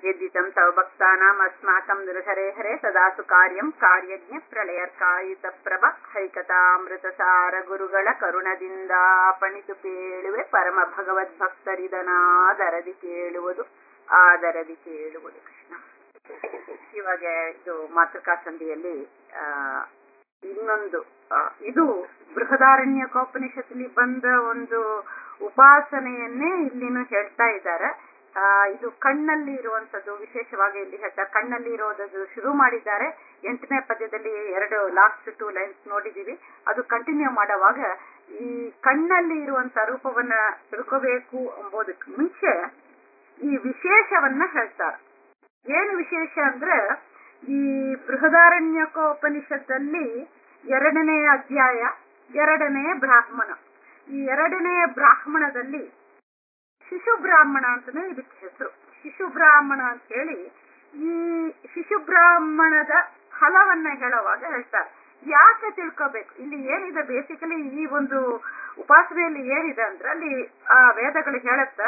यद्दितं तव भक्तानाम् अस्माकं नृहरे हरे सदासु कार्यं कार्यಜ್ಞ ಪ್ರಳಯರ್ಕಾಯಿತ ಪ್ರಭ ಹೈಕತಾಮೃತಸಾರ ಗುರುಗಳ ಕರುಣದಿಂದ ಪಣಿತು ಕೇಳುವೆ ಪರಮ ಭಗವದ್ಭಕ್ತರಿದನಾದರದಿ ಕೇಳುವುದು ಆದರದಿ ಕೇಳುವುದು ಕೃಷ್ಣ ಇವಾಗ ಇದು ಮಾತೃಕಾ ಸಂಧಿಯಲ್ಲಿ ಆ ಇನ್ನೊಂದು ಆ, ಇದು ಬೃಹದಾರಣ್ಯಕೋಪನಿಷತ್ತಲ್ಲಿ ಬಂದ ಒಂದು ಉಪಾಸನೆಯನ್ನೇ ಇಲ್ಲಿನೂ ಹೇಳ್ತಾ ಇದ್ದಾರೆ ಆ, ಇದು ಕಣ್ಣಲ್ಲಿ ಇರುವಂತದ್ದು ವಿಶೇಷವಾಗಿ ಇಲ್ಲಿ ಹೇಳ್ತಾರೆ ಕಣ್ಣಲ್ಲಿ ಇರೋದದು ಶುರು ಮಾಡಿದ್ದಾರೆ ಎಂಟನೇ ಪದ್ಯದಲ್ಲಿ ಎರಡು ಲಾಸ್ಟ್ ಟೂ ಲೈನ್ಸ್ ನೋಡಿದೀವಿ ಅದು ಕಂಟಿನ್ಯೂ ಮಾಡುವಾಗ ಈ ಕಣ್ಣಲ್ಲಿ ಇರುವಂತ ರೂಪವನ್ನ ತಿಳ್ಕೋಬೇಕು ಎಂಬುದಕ್ಕೆ ಮುಂಚೆ ಈ ವಿಶೇಷವನ್ನ ಹೇಳ್ತಾರೆ ಏನು ವಿಶೇಷ ಅಂದ್ರೆ ಈ ಬೃಹದಾರಣ್ಯಕೋಪನಿಷತ್ತಲ್ಲಿ ಎರಡನೇ ಅಧ್ಯಾಯ ಎರಡನೇ ಬ್ರಾಹ್ಮಣ ಈ ಎರಡನೇ ಬ್ರಾಹ್ಮಣದಲ್ಲಿ ಶಿಶು ಬ್ರಾಹ್ಮಣ ಅಂತಾನೆ ಇದಕ್ಕೆ ಹೆಸರು ಶಿಶು ಬ್ರಾಹ್ಮಣ ಅಂತ ಹೇಳಿ ಈ ಶಿಶು ಬ್ರಾಹ್ಮಣದ ಫಲವನ್ನ ಹೇಳುವಾಗ ಹೇಳ್ತಾರೆ ಯಾಕೆ ತಿಳ್ಕೋಬೇಕು ಇಲ್ಲಿ ಏನಿದೆ ಬೇಸಿಕಲಿ ಈ ಒಂದು ಉಪಾಸನೆಯಲ್ಲಿ ಏನಿದೆ ಅಂದ್ರೆ ಅಲ್ಲಿ ಆ ವೇದಗಳು ಹೇಳುತ್ತ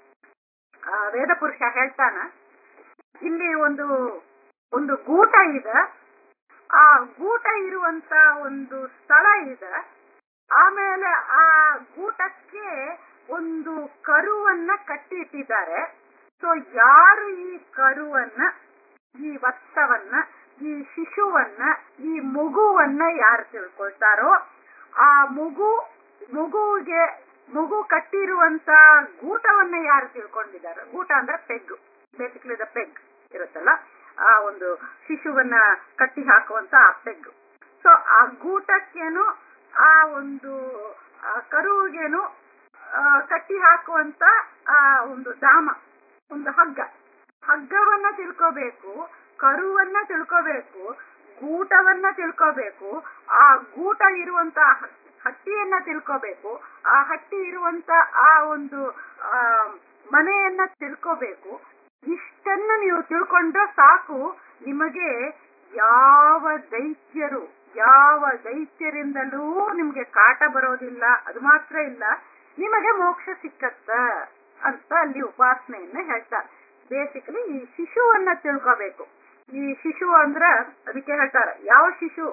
ಆ ವೇದ ಪುರುಷ ಹೇಳ್ತಾನ ಇಲ್ಲಿ ಒಂದು ಒಂದು ಗೂಟ ಇದೆ ಆ ಗೂಟ ಇರುವಂತ ಒಂದು ಸ್ಥಳ ಇದೆ ಆಮೇಲೆ ಆ ಗೂಟಕ್ಕೆ ಒಂದು ಕರುವನ್ನ ಕಟ್ಟಿ ಇಟ್ಟಿದ್ದಾರೆ ಸೊ ಯಾರು ಈ ಕರುವನ್ನ ಈ ವತ್ಸವನ್ನ ಈ ಶಿಶುವನ್ನ ಈ ಮಗುವನ್ನ ಯಾರು ತಿಳ್ಕೊಳ್ತಾರೋ ಆ ಮಗು ಮಗುವಿಗೆ ಮಗು ಕಟ್ಟಿರುವಂತ ಗೂಟವನ್ನ ಯಾರು ತಿಳ್ಕೊಂಡಿದ್ದಾರೆ ಗೂಟ ಅಂದ್ರೆ ಪೆಗ್ ಬೇಸಿಕಲಿ ದ ಪೆಗ್ ಇರುತ್ತಲ್ಲ ಆ ಒಂದು ಶಿಶುವನ್ನ ಕಟ್ಟಿ ಹಾಕುವಂತ ಆ ಪೆಗ್ ಸೊ ಆ ಗೂಟಕ್ಕೇನು ಆ ಒಂದು ಆ ಕರುವಿಗೇನು ಆ, ಕಟ್ಟಿ ಹಾಕುವಂತ ಆ ಒಂದು ದಾಮ ಒಂದು ಹಗ್ಗ ಹಗ್ಗವನ್ನ ತಿಳ್ಕೋಬೇಕು ಕರುವನ್ನ ತಿಳ್ಕೋಬೇಕು ಗೂಟವನ್ನ ತಿಳ್ಕೋಬೇಕು ಆ ಗೂಟ ಇರುವಂತ ಹ- ಹಟ್ಟಿಯನ್ನ ತಿಳ್ಕೋಬೇಕು ಆ ಹಟ್ಟಿ ಇರುವಂತ ಆ ಒಂದು ಆ ಮನೆಯನ್ನ ತಿಳ್ಕೋಬೇಕು ಇಷ್ಟನ್ನ ನೀವು ತಿಳ್ಕೊಂಡ್ರೆ ಸಾಕು ನಿಮಗೆ ಯಾವ ದೈತ್ಯರು ಯಾವ ದೈತ್ಯರಿಂದಲೂ ನಿಮ್ಗೆ ಕಾಟ ಬರೋದಿಲ್ಲ ಅದು ಮಾತ್ರ ಇಲ್ಲ ನಿಮಗೆ ಮೋಕ್ಷ ಸಿಕ್ಕತ್ತ ಅಂತ ಅಲ್ಲಿ ಉಪಾಸನೆಯನ್ನ ಹೇಳ್ತಾರೆ ಬೇಸಿಕಲಿ ಈ ಶಿಶುವನ್ನ ತಿಳ್ಕೋಬೇಕು ಈ ಶಿಶು ಅಂದ್ರ ಅದಕ್ಕೆ ಹೇಳ್ತಾರೆ ಯಾವ ಶಿಶು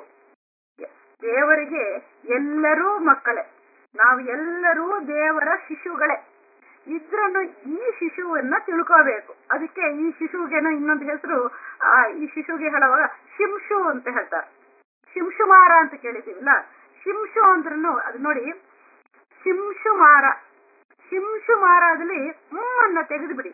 ದೇವರಿಗೆ ಎಲ್ಲರೂ ಮಕ್ಕಳೇ ನಾವು ಎಲ್ಲರೂ ದೇವರ ಶಿಶುಗಳೇ ಇದ್ರನ್ನು ಈ ಶಿಶುವನ್ನ ತಿಳ್ಕೋಬೇಕು ಅದಕ್ಕೆ ಈ ಶಿಶುವಿಗೆನ ಇನ್ನೊಂದು ಹೆಸರು ಆ ಈ ಶಿಶುಗೆ ಹೇಳುವಾಗ ಶಿಂಶು ಅಂತ ಹೇಳ್ತಾರೆ ಶಿಂಶುಮಾರ ಅಂತ ಕೇಳಿದೀವಲ್ಲ ಶಿಂಶು ಅಂದ್ರೂ ಅದು ನೋಡಿ ಶಿಂಶುಮಾರ ಶಿಂಶುಮಾರದಲ್ಲಿ ಹ್ಮ್ ತೆಗೆದು ಬಿಡಿ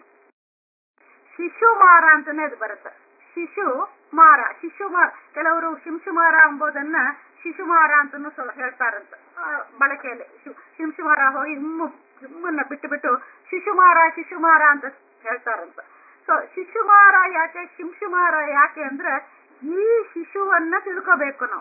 ಶಿಶುಮಾರ ಅಂತಾನೆ ಅದು ಬರುತ್ತೆ ಶಿಶು ಮಾರ ಶಿಶುಮಾರ ಕೆಲವರು ಶಿಂಶುಮಾರ ಎಂಬುದನ್ನ ಶಿಶುಮಾರ ಅಂತಾನು ಸ್ವ- ಹೇಳ್ತಾರಂತ ಆ, ಬಳಕೆಯಲ್ಲಿ ಶಿ- ಶಿಂಶುಮಾರ ಹೋಗಿ ಹ್ಮ್ ಹ್ಮನ್ನ ಬಿಟ್ಟು ಬಿಟ್ಟು ಶಿಶುಮಾರ ಶಿಶುಮಾರ ಅಂತ ಹೇಳ್ತಾರಂತ ಸೊ ಶಿಶುಮಾರ ಯಾಕೆ ಶಿಂಶುಮಾರ ಯಾಕೆ ಅಂದ್ರೆ ಈ ಶಿಶುವನ್ನ ತಿಳ್ಕೋಬೇಕು ನಾವು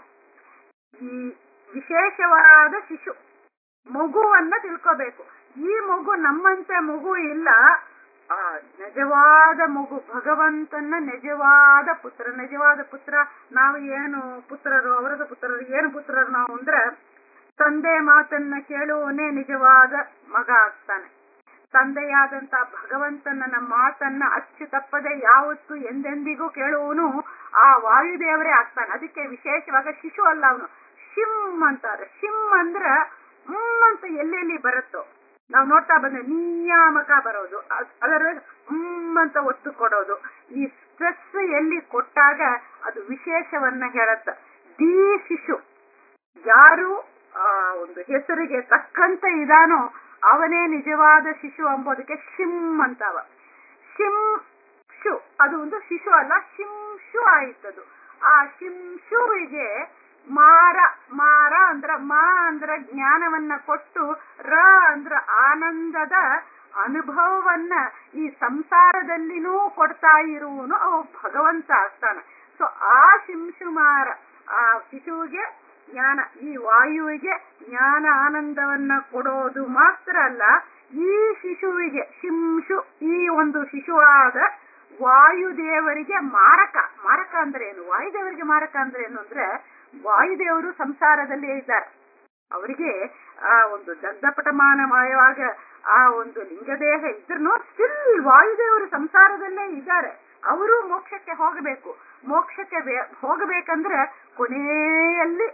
ಈ ವಿಶೇಷವಾದ ಶಿಶು ಮಗುವನ್ನ ತಿಳ್ಕೋಬೇಕು ಈ ಮಗು ನಮ್ಮಂತೆ ಮಗು ಇಲ್ಲ ಆ ನಿಜವಾದ ಮಗು ಭಗವಂತನ ನಿಜವಾದ ಪುತ್ರ ನಿಜವಾದ ಪುತ್ರ ನಾವು ಏನು ಪುತ್ರರು ಅವರದ ಪುತ್ರರು ಏನು ಪುತ್ರರು ನಾವು ಅಂದ್ರೆ ತಂದೆ ಮಾತನ್ನ ಕೇಳುವವನೇ ನಿಜವಾದ ಮಗ ಆಗ್ತಾನೆ ತಂದೆಯಾದಂತ ಭಗವಂತನ ಮಾತನ್ನ ಅಚ್ಚು ತಪ್ಪದೆ ಯಾವತ್ತು ಎಂದೆಂದಿಗೂ ಕೇಳುವವನು ಆ ವಾಯುದೇವರೇ ಆಗ್ತಾನೆ ಅದಕ್ಕೆ ವಿಶೇಷವಾಗಿ ಶಿಶು ಅಲ್ಲ ಅವನು ಶಿಮ್ ಅಂತಾರೆ ಶಿಮ್ ಅಂದ್ರ ಹ್ಮ್ ಅಂತ ಎಲ್ಲೆಲ್ಲಿ ಬರುತ್ತೋ ನಾವು ನೋಡ್ತಾ ಬಂದ್ರೆ ನಿಯಾಮಕ ಬರೋದು ಅದ್- ಅದರ ಹ್ಮ್ ಅಂತ ಒತ್ತು ಕೊಡೋದು ಈ ಸ್ಟ್ರೆಸ್ ಎಲ್ಲಿ ಕೊಟ್ಟಾಗ ಅದು ವಿಶೇಷವನ್ನ ಹೇಳತ್ತ ದಿ ಶಿಶು ಯಾರು ಆ ಒಂದು ಹೆಸರಿಗೆ ತಕ್ಕಂತೆ ಇದಾನೋ ಅವನೇ ನಿಜವಾದ ಶಿಶು ಎಂಬುದಕ್ಕೆ ಶಿಮ್ ಅಂತಾವ ಶಿಮ್ ಶು ಅದು ಒಂದು ಶಿಶು ಅಲ್ಲ ಶಿಂಶು ಆಯ್ತದು ಆ ಶಿಂಶುವಿಗೆ ಮಾರ ಮಾರ ಅಂದ್ರ ಮಾ ಅಂದ್ರ ಜ್ಞಾನವನ್ನ ಕೊಟ್ಟು ರ ಅಂದ್ರ ಆನಂದದ ಅನುಭವವನ್ನ ಈ ಸಂಸಾರದಲ್ಲಿನೂ ಕೊಡ್ತಾ ಇರುವನು ಅವ ಭಗವಂತ ಆಗ್ತಾನೆ ಸೊ ಆ ಶಿಂಶುಮಾರ ಆ ಶಿಶುವಿಗೆ ಜ್ಞಾನ ಈ ವಾಯುವಿಗೆ ಜ್ಞಾನ ಆನಂದವನ್ನ ಕೊಡೋದು ಮಾತ್ರ ಅಲ್ಲ ಈ ಶಿಶುವಿಗೆ ಶಿಂಶು ಈ ಒಂದು ಶಿಶುವಾದ ವಾಯುದೇವರಿಗೆ ಮಾರಕ ಮಾರಕ ಅಂದ್ರೆ ಏನು ವಾಯುದೇವರಿಗೆ ಮಾರಕ ಅಂದ್ರೆ ಏನು ಅಂದ್ರೆ ವಾಯುದೇವರು ಸಂಸಾರದಲ್ಲಿ ಇದ್ದಾರೆ ಅವರಿಗೆ ಆ ಒಂದು ದಗ್ಧಪಟಮಾನಮಯವಾಗ ಆ ಒಂದು ಲಿಂಗದೇಹ ಇದ್ರೂ ಸ್ಟಿಲ್ ವಾಯುದೇವರು ಸಂಸಾರದಲ್ಲೇ ಇದ್ದಾರೆ ಅವರು ಮೋಕ್ಷಕ್ಕೆ ಹೋಗಬೇಕು ಮೋಕ್ಷಕ್ಕೆ ಬೇ- ಹೋಗಬೇಕಂದ್ರೆ ಕೊನೆಯಲ್ಲಿ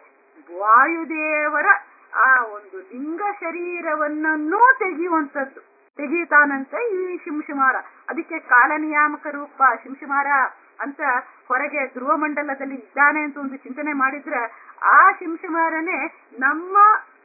ವಾಯುದೇವರ ಆ ಒಂದು ಲಿಂಗ ಶರೀರವನ್ನೂ ತೆಗೆಯುವಂಥದ್ದು ತೆಗೀತಾನಂತೆ ಈ ಶಿಂಶುಮಾರ ಅದಕ್ಕೆ ಕಾಲನಿಯಾಮಕ ರೂಪ ಶಿಂಶುಮಾರ ಅಂತ ಹೊರಗೆ ಧ್ರುವ ಮಂಡಲದಲ್ಲಿ ಇದ್ದಾನೆ ಅಂತ ಒಂದು ಚಿಂತನೆ ಮಾಡಿದ್ರೆ ಆ ಶಿಂಶುಮಾರನೇ ನಮ್ಮ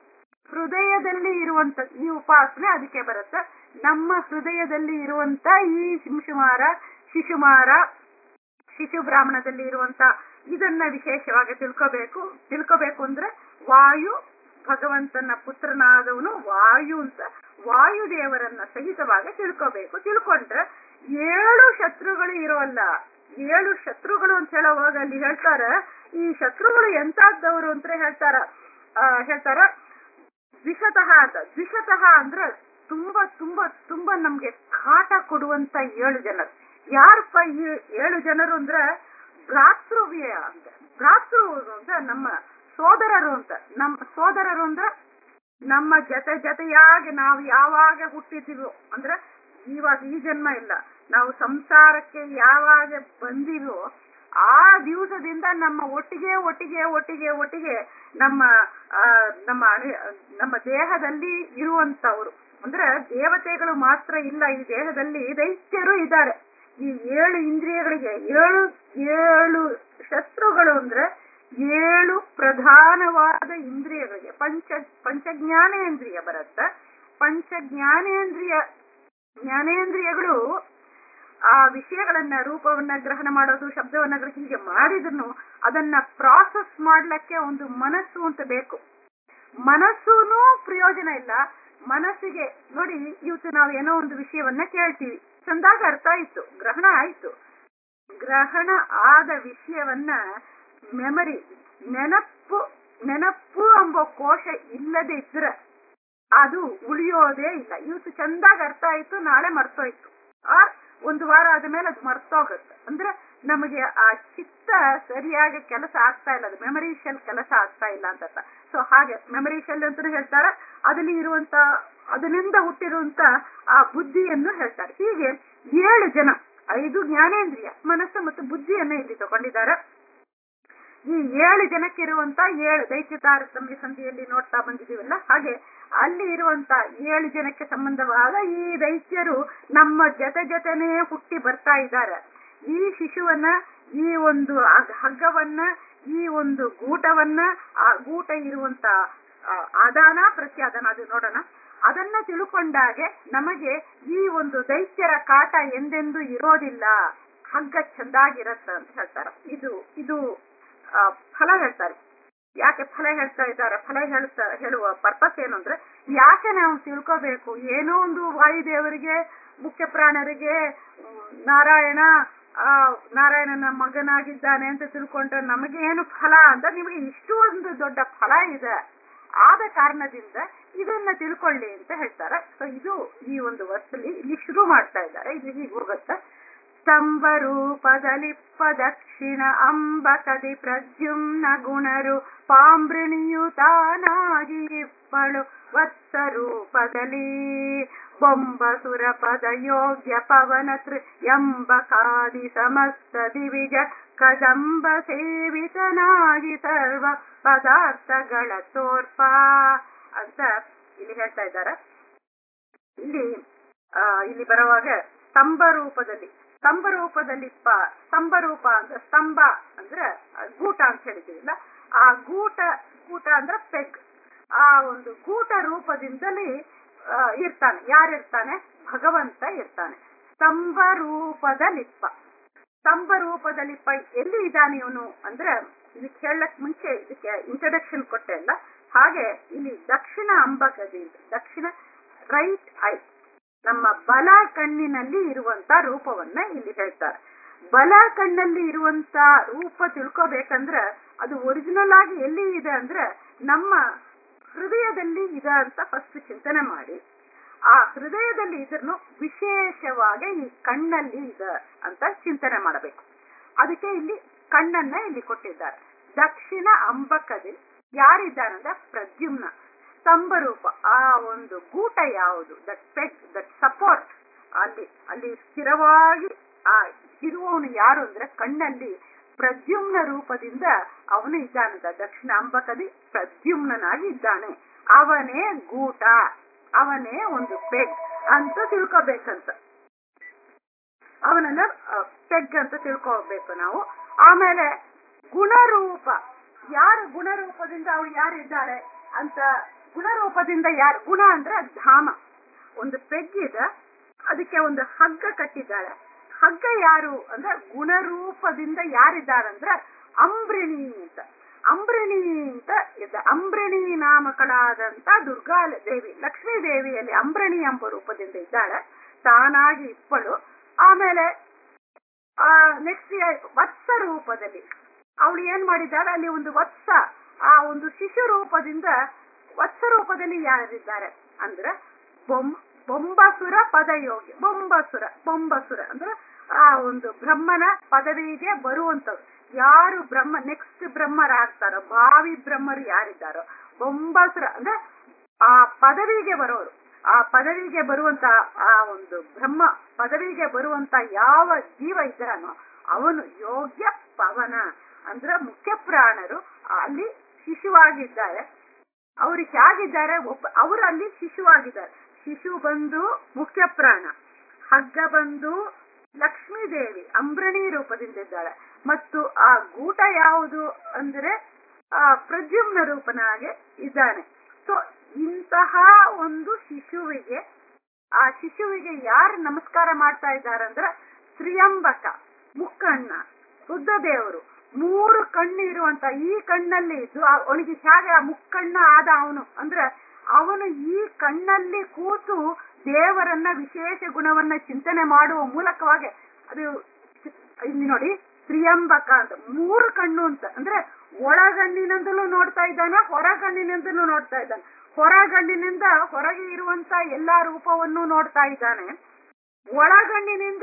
ಹೃದಯದಲ್ಲಿ ಇರುವಂತ ಈ ಉಪಾಸನೆ ಅದಕ್ಕೆ ಬರುತ್ತೆ ನಮ್ಮ ಹೃದಯದಲ್ಲಿ ಇರುವಂತ ಈ ಶಿಂಶುಮಾರ ಶಿಶುಮಾರ ಶಿಶು ಬ್ರಾಹ್ಮಣದಲ್ಲಿ ಇರುವಂತ ಇದನ್ನ ವಿಶೇಷವಾಗಿ ತಿಳ್ಕೋಬೇಕು ತಿಳ್ಕೋಬೇಕು ಅಂದ್ರೆ ವಾಯು ಭಗವಂತನ ಪುತ್ರನಾದವನು ವಾಯು ಅಂತ ವಾಯುದೇವರನ್ನ ಸಹಿತವಾಗಿ ತಿಳ್ಕೋಬೇಕು ತಿಳ್ಕೊಂಡ್ರೆ ಏಳು ಶತ್ರುಗಳು ಇರೋಲ್ಲ ಏಳು ಶತ್ರುಗಳು ಅಂತ ಹೇಳುವಾಗ ಅಲ್ಲಿ ಹೇಳ್ತಾರ ಈ ಶತ್ರುಗಳು ಎಂತಾದವರು ಅಂತ ಹೇಳ್ತಾರ ಆ, ಹೇಳ್ತಾರ ದ್ವಿಷತಃ ಅಂತ ದ್ವಿಷತಃ ಅಂದ್ರೆ ತುಂಬಾ ತುಂಬಾ ತುಂಬಾ ನಮ್ಗೆ ಕಾಟ ಕೊಡುವಂತ ಏಳು ಜನರು ಯಾರಪ್ಪ ಈ ಏಳು ಜನರು ಅಂದ್ರೆ ಭ್ರಾತೃವ್ಯಯ ಅಂತ ಭ್ರಾತೃ ಅಂದ್ರೆ ನಮ್ಮ ಸೋದರರು ಅಂತ ನಮ್ಮ ಸೋದರರು ಅಂದ್ರೆ ನಮ್ಮ ಜೊತೆ ಜೊತೆಯಾಗಿ ನಾವು ಯಾವಾಗ ಹುಟ್ಟಿದೀವೋ ಅಂದ್ರೆ ಇವಾಗ ಈ ಜನ್ಮ ಇಲ್ಲ ನಾವು ಸಂಸಾರಕ್ಕೆ ಯಾವಾಗ ಬಂದಿವೋ ಆ ದಿವಸದಿಂದ ನಮ್ಮ ಒಟ್ಟಿಗೆ ಒಟ್ಟಿಗೆ ಒಟ್ಟಿಗೆ ಒಟ್ಟಿಗೆ ನಮ್ಮ ಆ, ನಮ್ಮ ಅಣಿ- ನಮ್ಮ ದೇಹದಲ್ಲಿ ಇರುವಂತವ್ರು ಅಂದ್ರೆ ದೇವತೆಗಳು ಮಾತ್ರ ಇಲ್ಲ ಈ ದೇಹದಲ್ಲಿ ದೈತ್ಯರು ಇದ್ದಾರೆ ಈ ಏಳು ಇಂದ್ರಿಯಗಳಿಗೆ ಏಳು ಏಳು ಶತ್ರುಗಳು ಅಂದ್ರೆ ಏಳು ಪ್ರಧಾನವಾದ ಇಂದ್ರಿಯಗಳಿಗೆ ಪಂಚ ಪಂಚಜ್ಞಾನೇಂದ್ರಿಯ ಬರುತ್ತೆ ಪಂಚಜ್ಞಾನೇಂದ್ರಿಯ ಜ್ಞಾನೇಂದ್ರಿಯಗಳು ಆ ವಿಷಯಗಳನ್ನ ರೂಪವನ್ನ ಗ್ರಹಣ ಮಾಡೋದು ಶಬ್ದವನ್ನ ಗ್ರಹ ಹೀಗೆ ಮಾಡಿದ್ರು ಅದನ್ನ ಪ್ರಾಸೆಸ್ ಮಾಡ್ಲಿಕ್ಕೆ ಒಂದು ಮನಸ್ಸು ಅಂತ ಬೇಕು ಮನಸ್ಸುನೂ ಪ್ರಯೋಜನ ಇಲ್ಲ ಮನಸ್ಸಿಗೆ ನೋಡಿ ಇವತ್ತು ನಾವು ಏನೋ ಒಂದು ವಿಷಯವನ್ನ ಕೇಳ್ತೀವಿ ಚಂದಾಗ ಅರ್ಥ ಆಯ್ತು ಗ್ರಹಣ ಆಯ್ತು ಗ್ರಹಣ ಆದ ವಿಷಯವನ್ನ ಮೆಮರಿ ನೆನಪು ನೆನಪು ಎಂಬ ಕೋಶ ಇಲ್ಲದೆ ಇದ್ರೆ ಅದು ಉಳಿಯೋದೇ ಇಲ್ಲ ಇವತ್ತು ಚಂದಾಗ ಅರ್ಥ ಆಯ್ತು ನಾಳೆ ಮರ್ತೋಯ್ತು ಆ ಒಂದು ವಾರ ಆದ್ಮೇಲೆ ಅದು ಮರ್ತೋಗುತ್ತೆ ಅಂದ್ರೆ ನಮಗೆ ಆ ಚಿತ್ತ ಸರಿಯಾಗಿ ಕೆಲಸ ಆಗ್ತಾ ಇಲ್ಲ ಅದು ಮೆಮರಿ ಶೆಲ್ ಕೆಲಸ ಆಗ್ತಾ ಇಲ್ಲ ಅಂತ ಅರ್ಥ ಸೊ ಹಾಗೆ ಮೆಮರಿ ಶೆಲ್ ಅಂತ ಹೇಳ್ತಾರೆ ಅದಲ್ಲಿ ಇರುವಂತ ಅದರಿಂದ ಹುಟ್ಟಿರುವಂತ ಆ ಬುದ್ಧಿಯನ್ನು ಹೇಳ್ತಾರೆ ಹೀಗೆ ಏಳು ಜನ ಐದು ಜ್ಞಾನೇಂದ್ರಿಯ ಮನಸ್ಸು ಮತ್ತು ಬುದ್ಧಿಯನ್ನ ಇಲ್ಲಿ ತಗೊಂಡಿದ್ದಾರೆ ಈ ಏಳು ಜನಕ್ಕಿರುವಂತ ಏಳು ದೈತ್ಯ ತಾರತಮ್ಯ ಸಂಧಿಯಲ್ಲಿ ನೋಡ್ತಾ ಬಂದಿದೀವಲ್ಲ ಹಾಗೆ ಅಲ್ಲಿ ಇರುವಂತ ಏಳು ಜನಕ್ಕೆ ಸಂಬಂಧವಾದ ಈ ದೈತ್ಯರು ನಮ್ಮ ಜೊತೆ ಜೊತೆನೇ ಹುಟ್ಟಿ ಬರ್ತಾ ಇದ್ದಾರೆ ಈ ಶಿಶುವನ್ನ ಈ ಒಂದು ಅಗ್- ಹಗ್ಗವನ್ನ ಈ ಒಂದು ಗೂಟವನ್ನ ಆ ಗೂಟ ಇರುವಂತ ಆ, ಆದಾನ ಪ್ರತ್ಯಾದಾನ ಅದು ನೋಡೋಣ ಅದನ್ನ ತಿಳ್ಕೊಂಡಾಗೆ ನಮಗೆ ಈ ಒಂದು ದೈತ್ಯರ ಕಾಟ ಎಂದೆಂದೂ ಇರೋದಿಲ್ಲ ಹಗ್ಗ ಚಂದಾಗಿರತ್ತ ಅಂತ ಹೇಳ್ತಾರೆ ಇದು ಇದು ಆ, ಫಲ ಹೇಳ್ತಾರೆ ಯಾಕೆ ಫಲ ಹೇಳ್ತಾ ಇದ್ದಾರೆ ಫಲ ಹೇಳ್ತಾ ಹೇಳುವ ಪರ್ಪಸ್ ಏನು ಅಂದ್ರೆ ಯಾಕೆ ನಾವು ತಿಳ್ಕೋಬೇಕು ಏನೋ ಒಂದು ವಾಯುದೇವರಿಗೆ ಮುಖ್ಯ ಪ್ರಾಣರಿಗೆ ಹ್ಮ್, ನಾರಾಯಣ ಆ ನಾರಾಯಣನ ಮಗನಾಗಿದ್ದಾನೆ ಅಂತ ತಿಳ್ಕೊಂಡ್ರೆ ನಮಗೆ ಏನು ಫಲ ಅಂತ ನಿಮಗೆ ಇಷ್ಟು ಒಂದು ದೊಡ್ಡ ಫಲ ಇದೆ ಆದ ಕಾರಣದಿಂದ ಇದನ್ನ ತಿಳ್ಕೊಳ್ಳಿ ಅಂತ ಹೇಳ್ತಾರೆ ಸೊ ಇದು ಈ ಒಂದು ವರ್ಷದಲ್ಲಿ ಇಲ್ಲಿ ಶುರು ಮಾಡ್ತಾ ಇದ್ದಾರೆ ಇದು ಹೀಗೆ ಹೋಗುತ್ತೆ ಸ್ತಂಭರೂಪದಲಿಪ್ಪ ದಕ್ಷಿಣ ಅಂಬಕದಿ ಪ್ರದ್ಯುಮ್ನ ಗುಣರು ಪಾಂಬ್ರಣಿಯುತಾನಾಗಿ ಇಪ್ಪಳು ವತ್ಸರೂಪದಲ್ಲಿ ಬೊಂಬಸುರ ಪದ ಯೋಗ್ಯ ಪವನ ತೃ ಎಂಬಕಾದಿ ಸಮಸ್ತ ದಿವಿಜ ಕದಂಬ ಸೇವಿತನಾಗಿ ಸರ್ವ ಪದಾರ್ಥಗಳ ತೋರ್ಪ ಅಂತ ಇಲ್ಲಿ ಹೇಳ್ತಾ ಇದ್ದಾರೆ ಇಲ್ಲಿ ಆ, ಇಲ್ಲಿ ಬರುವಾಗ ಸ್ತಂಭ ರೂಪದಲ್ಲಿ ಸ್ತಂಭ ರೂಪದಲ್ಲಿ ಪ ಸ್ತಂಭ ರೂಪ ಅಂದ್ರೆ ಸ್ತಂಭ ಅಂದ್ರೆ ಆ, ಗೂಟ ಅಂತ ಹೇಳಿದೀವಿಲ್ಲ ಆ ಗೂಟ ಗೂಟ ಅಂದ್ರೆ ಪೆಗ್ ಆ ಒಂದು ಗೂಟ ರೂಪದಿಂದಲೇ ಆ, ಇರ್ತಾನೆ ಯಾರಿರ್ತಾನೆ ಭಗವಂತ ಇರ್ತಾನೆ ಸ್ತಂಭ ರೂಪದ ಲಿಪ್ಪ ಸ್ತಂಭ ರೂಪದ ಲಿಪ್ಪ ಎಲ್ಲಿ ಇದ್ದಾನೆ ಇವನು ಅಂದ್ರೆ ಇದಕ್ಕೆ ಹೇಳಕ್ ಮುಂಚೆ ಇದಕ್ಕೆ ಇಂಟ್ರಡಕ್ಷನ್ ಕೊಟ್ಟೆ ಅಲ್ಲ ಹಾಗೆ ಇಲ್ಲಿ ದಕ್ಷಿಣ ಅಂಬಕದಿ ದಕ್ಷಿಣ ರೈಟ್ ಐ ನಮ್ಮ ಬಲ ಕಣ್ಣಿನಲ್ಲಿ ಇರುವಂತ ರೂಪವನ್ನ ಇಲ್ಲಿ ಹೇಳ್ತಾರೆ ಬಲ ಕಣ್ಣಲ್ಲಿ ಇರುವಂತ ರೂಪ ತಿಳ್ಕೋಬೇಕಂದ್ರ ಅದು ಒರಿಜಿನಲ್ ಆಗಿ ಎಲ್ಲಿ ಇದೆ ಅಂದ್ರೆ ನಮ್ಮ ಹೃದಯದಲ್ಲಿ ಇದೆ ಅಂತ ಫಸ್ಟ್ ಚಿಂತನೆ ಮಾಡಿ ಆ ಹೃದಯದಲ್ಲಿ ಇದನ್ನು ವಿಶೇಷವಾಗಿ ಈ ಕಣ್ಣಲ್ಲಿ ಇದೆ ಅಂತ ಚಿಂತನೆ ಮಾಡಬೇಕು ಅದಕ್ಕೆ ಇಲ್ಲಿ ಕಣ್ಣನ್ನ ಇಲ್ಲಿ ಕೊಟ್ಟಿದ್ದಾರೆ ದಕ್ಷಿಣ ಅಂಬಕದಿ ಯಾರಿದ್ದಾರಂದ್ರೆ ಪ್ರದ್ಯುಮ್ನ ಸ್ತಂಭ ರೂಪ ಆ ಒಂದು ಗೂಟ ಯಾವುದು ದಟ್ ಪೆಗ್ ದಟ್ ಸಪೋರ್ಟ್ ಅಲ್ಲಿ ಅಲ್ಲಿ ಸ್ಥಿರವಾಗಿ ಆ ಇರುವವನು ಯಾರು ಅಂದ್ರೆ ಕಣ್ಣಲ್ಲಿ ಪ್ರದ್ಯುಮ್ನ ರೂಪದಿಂದ ಅವನು ಇದ್ದಾನಂತ ದಕ್ಷಿಣ ಅಂಬಕದಿ ಪ್ರದ್ಯುಮ್ನಾಗಿ ಇದ್ದಾನೆ ಅವನೇ ಗೂಟ ಅವನೇ ಒಂದು ಪೆಗ್ ಅಂತ ತಿಳ್ಕೊಬೇಕಂತ ಅವನನ್ನ ಪೆಗ್ ಅಂತ ತಿಳ್ಕೋಬೇಕು ನಾವು ಆಮೇಲೆ ಗುಣರೂಪ ಯಾರು ಗುಣರೂಪದಿಂದ ಅವ್ರು ಯಾರಿದ್ದಾರೆ ಅಂತ ಗುಣರೂಪದಿಂದ ಯಾರು ಗುಣ ಅಂದ್ರೆ ಧಾಮ ಒಂದು ಪೆಗ್ ಇದೆ ಅದಕ್ಕೆ ಒಂದು ಹಗ್ಗ ಕಟ್ಟಿದ್ದಾಳೆ ಹಗ್ಗ ಯಾರು ಅಂದ್ರೆ ಗುಣರೂಪದಿಂದ ಯಾರಿದ್ದಾರಂದ್ರೆ ಅಂಬ್ರಿಣಿ ಅಂತ ಅಂಬ್ರಿಣಿ ಅಂತ ಇದೆ ಅಂಬ್ರಿಣಿ ನಾಮಕಳಾದಂತ ದುರ್ಗಾ ದೇವಿ ಲಕ್ಷ್ಮೀ ದೇವಿಯಲ್ಲಿ ಅಂಬ್ರಿಣಿ ಎಂಬ ರೂಪದಿಂದ ಇದ್ದಾಳೆ ತಾನಾಗಿ ಇಪ್ಪಳು ಆಮೇಲೆ ನೆಕ್ಸ್ಟ್ ವತ್ಸ ರೂಪದಲ್ಲಿ ಅವಳು ಏನ್ ಮಾಡಿದ್ದಾಳೆ ಅಲ್ಲಿ ಒಂದು ವತ್ಸ ಆ ಒಂದು ಶಿಶು ರೂಪದಿಂದ ವತ್ಸ ರೂಪದಲ್ಲಿ ಯಾರಿದ್ದಾರೆ ಅಂದ್ರೆ ಬೊಮ್ ಬೊಂಬಸುರ ಪದಯೋಗಿ ಬೊಂಬಸುರ ಬೊಂಬಸುರ ಅಂದ್ರೆ ಆ ಒಂದು ಬ್ರಹ್ಮನ ಪದವಿಗೆ ಬರುವಂತವ್ರು ಯಾರು ಬ್ರಹ್ಮ ನೆಕ್ಸ್ಟ್ ಬ್ರಹ್ಮರಾಗ್ತಾರೋ ಭಾವಿ ಬ್ರಹ್ಮರು ಯಾರಿದ್ದಾರೋ ಬೊಂಬಸುರ ಅಂದ್ರೆ ಆ ಪದವಿಗೆ ಬರೋರು ಆ ಪದವಿಗೆ ಬರುವಂತ ಆ ಒಂದು ಬ್ರಹ್ಮ ಪದವಿಗೆ ಬರುವಂತ ಯಾವ ಜೀವ ಇದ್ದಾನೋ ಅವನು ಯೋಗ್ಯ ಪವನ ಅಂದ್ರೆ ಮುಖ್ಯ ಪ್ರಾಣರು ಅಲ್ಲಿ ಶಿಶುವಾಗಿದ್ದಾರೆ ಅವ್ರು ಹೇಗಿದ್ದಾರೆ ಒಬ್ಬ ಅವರು ಅಲ್ಲಿ ಶಿಶುವಾಗಿದ್ದಾರೆ ಶಿಶು ಬಂದು ಮುಖ್ಯ ಪ್ರಾಣ ಹಗ್ಗ ಬಂದು ಲಕ್ಷ್ಮೀ ದೇವಿ ಅಂಬ್ರಣಿ ರೂಪದಿಂದ ಇದ್ದಾಳೆ ಮತ್ತು ಆ ಗೂಟ ಯಾವುದು ಅಂದ್ರೆ ಆ ಪ್ರದ್ಯುಮ್ನ ರೂಪನಾಗೆ ಇದ್ದಾನೆ ಸೊ ಇಂತಹ ಒಂದು ಶಿಶುವಿಗೆ ಆ ಶಿಶುವಿಗೆ ಯಾರು ನಮಸ್ಕಾರ ಮಾಡ್ತಾ ಇದ್ದಾರಂದ್ರೆ ತ್ರಿಯಂಬಕ ಮುಕ್ಕಣ್ಣ ಬುದ್ಧದೇವರು ಮೂರು ಕಣ್ಣು ಇರುವಂತ ಈ ಕಣ್ಣಲ್ಲಿ ಇದ್ದು ಅವನಿಗೆ ಹೇಗೆ ಆ ಮುಕ್ಕಣ್ಣ ಆದ ಅವನು ಅಂದ್ರೆ ಅವನು ಈ ಕಣ್ಣಲ್ಲಿ ಕೂತು ದೇವರನ್ನ ವಿಶೇಷ ಗುಣವನ್ನ ಚಿಂತನೆ ಮಾಡುವ ಮೂಲಕವಾಗಿ ಅದು ಇಲ್ಲಿ ನೋಡಿ ತ್ರಿಯಂಬಕ ಅಂತ ಮೂರು ಕಣ್ಣು ಅಂತ ಅಂದ್ರೆ ಒಳಗಣ್ಣಿನಿಂದಲೂ ನೋಡ್ತಾ ಇದ್ದಾನೆ ಹೊರಗಣ್ಣಿನಿಂದಲೂ ನೋಡ್ತಾ ಇದ್ದಾನೆ ಹೊರಗಣ್ಣಿನಿಂದ ಹೊರಗೆ ಇರುವಂತ ಎಲ್ಲಾ ರೂಪವನ್ನು ನೋಡ್ತಾ ಇದ್ದಾನೆ ಒಳಗಣ್ಣಿನಿಂದ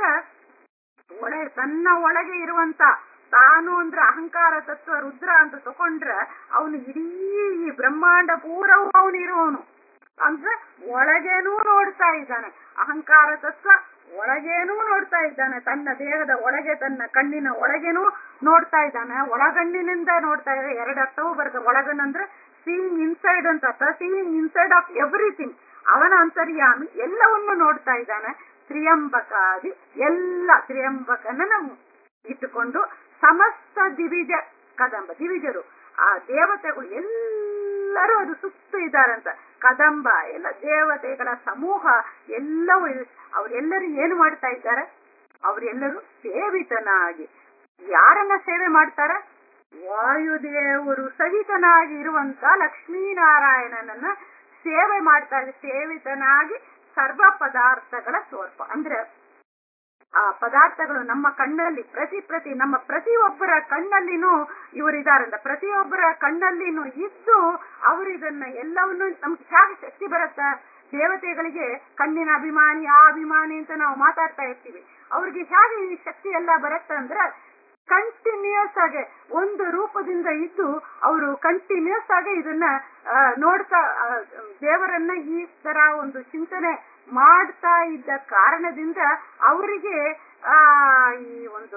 ಒಳ ತನ್ನ ಒಳಗೆ ಇರುವಂತ ತಾನು ಅಂದ್ರೆ ಅಹಂಕಾರ ತತ್ವ ರುದ್ರ ಅಂತ ತಕೊಂಡ್ರೆ ಅವನು ಇಡೀ ಈ ಬ್ರಹ್ಮಾಂಡ ಪೂರವು ಅವನು ಇರುವವನು ಅಂದ್ರೆ ಒಳಗೇನೂ ನೋಡ್ತಾ ಇದ್ದಾನೆ ಅಹಂಕಾರ ತತ್ವ ಒಳಗೇನೂ ನೋಡ್ತಾ ಇದ್ದಾನೆ ತನ್ನ ದೇಹದ ಒಳಗೆ ತನ್ನ ಕಣ್ಣಿನ ಒಳಗೇನೂ ನೋಡ್ತಾ ಇದ್ದಾನೆ ಒಳಗಣ್ಣಿನಿಂದ ನೋಡ್ತಾ ಇದ್ದಾನೆ ಎರಡು ಅರ್ಥವೂ ಬರುತ್ತೆ ಒಳಗಣ್ಣಂದ್ರೆ ಸೀಯಿಂಗ್ ಇನ್ಸೈಡ್ ಅಂತ ಅರ್ಥ ಸೀಯಿಂಗ್ ಇನ್ಸೈಡ್ ಆಫ್ ಎವ್ರಿಥಿಂಗ್ ಅವನ ಅಂತರ್ಯಾಮಿ ಎಲ್ಲವನ್ನು ನೋಡ್ತಾ ಇದ್ದಾನೆ ತ್ರಿಯಂಬಕಾದಿ ಎಲ್ಲ ತ್ರಿಯಂಬಕನ ನಾವು ಇಟ್ಟುಕೊಂಡು ಸಮಸ್ತ ದಿವಿಜ ಕದಂಬ ದಿವಿಜರು ಆ ದೇವತೆಗಳು ಎಲ್ಲರೂ ಅದು ಸುತ್ತು ಇದ್ದಾರಂತ ಕದಂಬ ಎಲ್ಲ ದೇವತೆಗಳ ಸಮೂಹ ಎಲ್ಲವೂ ಅವರೆಲ್ಲರೂ ಏನು ಮಾಡ್ತಾ ಇದ್ದಾರೆ ಅವರೆಲ್ಲರೂ ಸೇವಿತನಾಗಿ ಯಾರನ್ನ ಸೇವೆ ಮಾಡ್ತಾರೆ ವಾಯುದೇವರು ಸಹಿತನಾಗಿ ಇರುವಂತ ಲಕ್ಷ್ಮೀನಾರಾಯಣನನ್ನ ಸೇವೆ ಮಾಡ್ತಾ ಇದೆ ಸೇವಿತನಾಗಿ ಸರ್ವ ಪದಾರ್ಥಗಳ ಸ್ವರ್ಪ ಅಂದ್ರೆ ಆ ಪದಾರ್ಥಗಳು ನಮ್ಮ ಕಣ್ಣಲ್ಲಿ ಪ್ರತಿ ಪ್ರತಿ ನಮ್ಮ ಪ್ರತಿಯೊಬ್ಬರ ಕಣ್ಣಲ್ಲಿನೂ ಇವರಿದಾರಂತ ಪ್ರತಿಯೊಬ್ಬರ ಕಣ್ಣಲ್ಲಿನೂ ಇದ್ದು ಅವರು ಇದನ್ನ ಎಲ್ಲವನ್ನು ನಮ್ಗೆ ಹೇಗೆ ಶಕ್ತಿ ಬರುತ್ತಾ ದೇವತೆಗಳಿಗೆ ಕಣ್ಣಿನ ಅಭಿಮಾನಿ ಆ ಅಭಿಮಾನಿ ಅಂತ ನಾವು ಮಾತಾಡ್ತಾ ಇರ್ತೀವಿ ಅವ್ರಿಗೆ ಹೇಗೆ ಈ ಶಕ್ತಿ ಎಲ್ಲ ಬರುತ್ತೆ ಅಂದ್ರೆ ಕಂಟಿನ್ಯೂಸ್ ಆಗಿ ಒಂದು ರೂಪದಿಂದ ಇದ್ದು ಅವರು ಕಂಟಿನ್ಯೂಸ್ ಆಗಿ ಇದನ್ನ ನೋಡ್ತಾ ದೇವರನ್ನ ಈ ತರ ಒಂದು ಚಿಂತನೆ ಮಾಡ್ತಾ ಇದ್ದ ಕಾರಣದಿಂದ ಅವರಿಗೆ ಆ ಈ ಒಂದು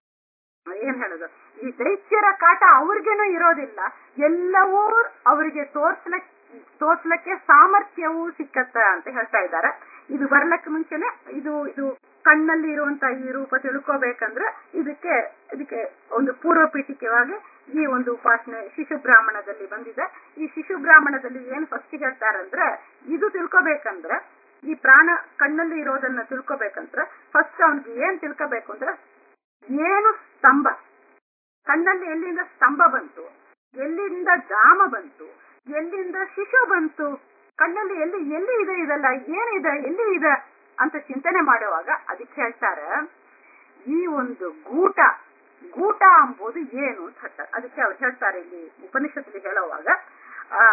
ಏನ್ ಹೇಳುದು ಈ ದೈತ್ಯರ ಕಾಟ ಅವ್ರಿಗೇನೂ ಇರೋದಿಲ್ಲ ಎಲ್ಲವೂ ಅವರಿಗೆ ತೋರ್ಸ್ಲಕ್ ತೋರ್ಸ್ಲಕ್ಕೆ ಸಾಮರ್ಥ್ಯವೂ ಸಿಕ್ಕತ್ತ ಅಂತ ಹೇಳ್ತಾ ಇದ್ದಾರೆ ಇದು ಬರ್ಲಕ್ಕೆ ಮುಂಚೆನೆ ಇದು ಇದು ಕಣ್ಣಲ್ಲಿ ಇರುವಂತ ಈ ರೂಪ ತಿಳ್ಕೋಬೇಕಂದ್ರೆ ಇದಕ್ಕೆ ಇದಕ್ಕೆ ಒಂದು ಪೂರ್ವ ಪೀಠಿಕೆವಾಗಿ ಈ ಒಂದು ಉಪಾಸನೆ ಶಿಶು ಬ್ರಾಹ್ಮಣದಲ್ಲಿ ಬಂದಿದೆ ಈ ಶಿಶು ಬ್ರಾಹ್ಮಣದಲ್ಲಿ ಏನ್ ಫಸ್ಟ್ ಹೇಳ್ತಾರಂದ್ರೆ ಇದು ತಿಳ್ಕೋಬೇಕಂದ್ರೆ ಈ ಪ್ರಾಣ ಕಣ್ಣಲ್ಲಿ ಇರೋದನ್ನ ತಿಳ್ಕೋಬೇಕಂದ್ರೆ ಫಸ್ಟ್ ಅವನಿಗೆ ಏನ್ ತಿಳ್ಕೋಬೇಕು ಅಂದ್ರೆ ಏನು ಸ್ತಂಭ ಕಣ್ಣಲ್ಲಿ ಎಲ್ಲಿಂದ ಸ್ತಂಭ ಬಂತು ಎಲ್ಲಿಂದ ಧಾಮ ಬಂತು ಎಲ್ಲಿಂದ ಶಿಶು ಬಂತು ಕಣ್ಣಲ್ಲಿ ಎಲ್ಲಿ ಎಲ್ಲಿ ಇದೆ ಇದೆಲ್ಲ ಏನಿದೆ ಎಲ್ಲಿ ಇದೆ ಅಂತ ಚಿಂತನೆ ಮಾಡುವಾಗ ಅದಕ್ಕೆ ಹೇಳ್ತಾರೆ ಈ ಒಂದು ಗೂಟ ಗೂಟ ಎಂಬುದು ಏನು ಅಂತ ಹೇಳ್ತಾರೆ ಅದಕ್ಕೆ ಅವ್ರು ಹೇಳ್ತಾರೆ ಇಲ್ಲಿ ಉಪನಿಷತ್ತಲ್ಲಿ ಹೇಳುವಾಗ ಆ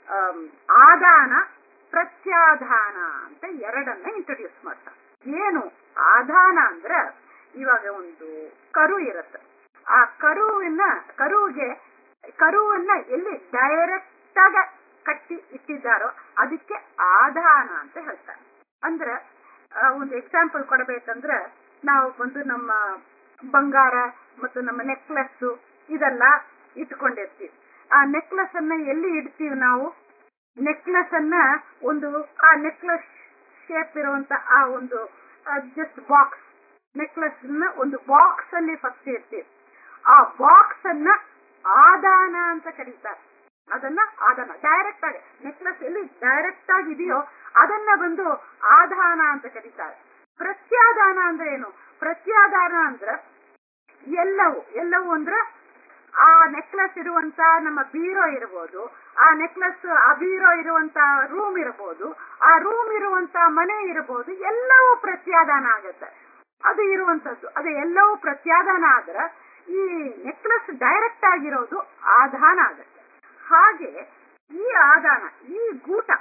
ಆದಾನ ಪ್ರತ್ಯಾಧಾನ ಅಂತ ಎರಡನ್ನ ಇಂಟ್ರೊಡ್ಯೂಸ್ ಮಾಡ್ತಾರೆ ಏನು ಆಧಾನ ಅಂದ್ರೆ ಇವಾಗ ಒಂದು ಕರು ಇರುತ್ತೆ ಆ ಕರುವಿನ ಕರುವಿಗೆ ಕರುವನ್ನ ಎಲ್ಲಿ ಡೈರೆಕ್ಟ್ ಆಗ ಕಟ್ಟಿ ಇಟ್ಟಿದ್ದಾರೋ ಅದಕ್ಕೆ ಆಧಾನ ಅಂತ ಹೇಳ್ತಾರೆ ಅಂದ್ರೆ ಒಂದು ಎಕ್ಸಾಂಪಲ್ ಕೊಡಬೇಕಂದ್ರೆ ನಾವು ಬಂದು ನಮ್ಮ ಬಂಗಾರ ಮತ್ತು ನಮ್ಮ ನೆಕ್ಲೆಸ್ ಇದೆಲ್ಲ ಇಟ್ಕೊಂಡಿರ್ತೀವಿ ಆ ನೆಕ್ಲೆಸ್ ಅನ್ನ ಎಲ್ಲಿ ಇಡ್ತೀವಿ ನಾವು ನೆಕ್ಲೆಸ್ ಅನ್ನ ಒಂದು ಆ ನೆಕ್ಲೆಸ್ ಶೇಪ್ ಇರುವಂತ ಆ ಒಂದು ಜಸ್ಟ್ ಬಾಕ್ಸ್ ನೆಕ್ಲೆಸ್ ನ ಒಂದು ಬಾಕ್ಸ್ ಅಲ್ಲಿ ಫಸ್ಟ್ ಇರ್ತೀವಿ ಆ ಬಾಕ್ಸ್ ಅನ್ನ ಆದಾನ ಅಂತ ಕರೀತಾರೆ ಅದನ್ನ ಆದಾನ ಡೈರೆಕ್ಟ್ ಆಗಿ ನೆಕ್ಲೆಸ್ ಎಲ್ಲಿ ಡೈರೆಕ್ಟ್ ಆಗಿ ಇದೆಯೋ ಅದನ್ನ ಬಂದು ಆದಾನ ಅಂತ ಕರೀತಾರೆ ಪ್ರತ್ಯಾದಾನ ಅಂದ್ರೆ ಏನು ಪ್ರತ್ಯಾದಾನ ಅಂದ್ರೆ ಎಲ್ಲವೂ ಎಲ್ಲವೂ ಅಂದ್ರೆ ಆ ನೆಕ್ಲೆಸ್ ಇರುವಂತ ನಮ್ಮ ಬೀರೋ ಇರಬಹುದು ಆ ನೆಕ್ಲೆಸ್ ಆ ಬೀರೋ ಇರುವಂತ ರೂಮ್ ಇರಬಹುದು ಆ ರೂಮ್ ಇರುವಂತ ಮನೆ ಇರಬಹುದು ಎಲ್ಲವೂ ಪ್ರತ್ಯಾದಾನ ಆಗತ್ತೆ ಅದು ಇರುವಂತದ್ದು ಅದು ಎಲ್ಲವೂ ಪ್ರತ್ಯಾದಾನ ಆದ್ರೆ ಈ ನೆಕ್ಲೆಸ್ ಡೈರೆಕ್ಟ್ ಆಗಿರೋದು ಆದಾನ ಆಗತ್ತೆ ಹಾಗೆ ಈ ಆದಾನ ಈ ಗೂಟ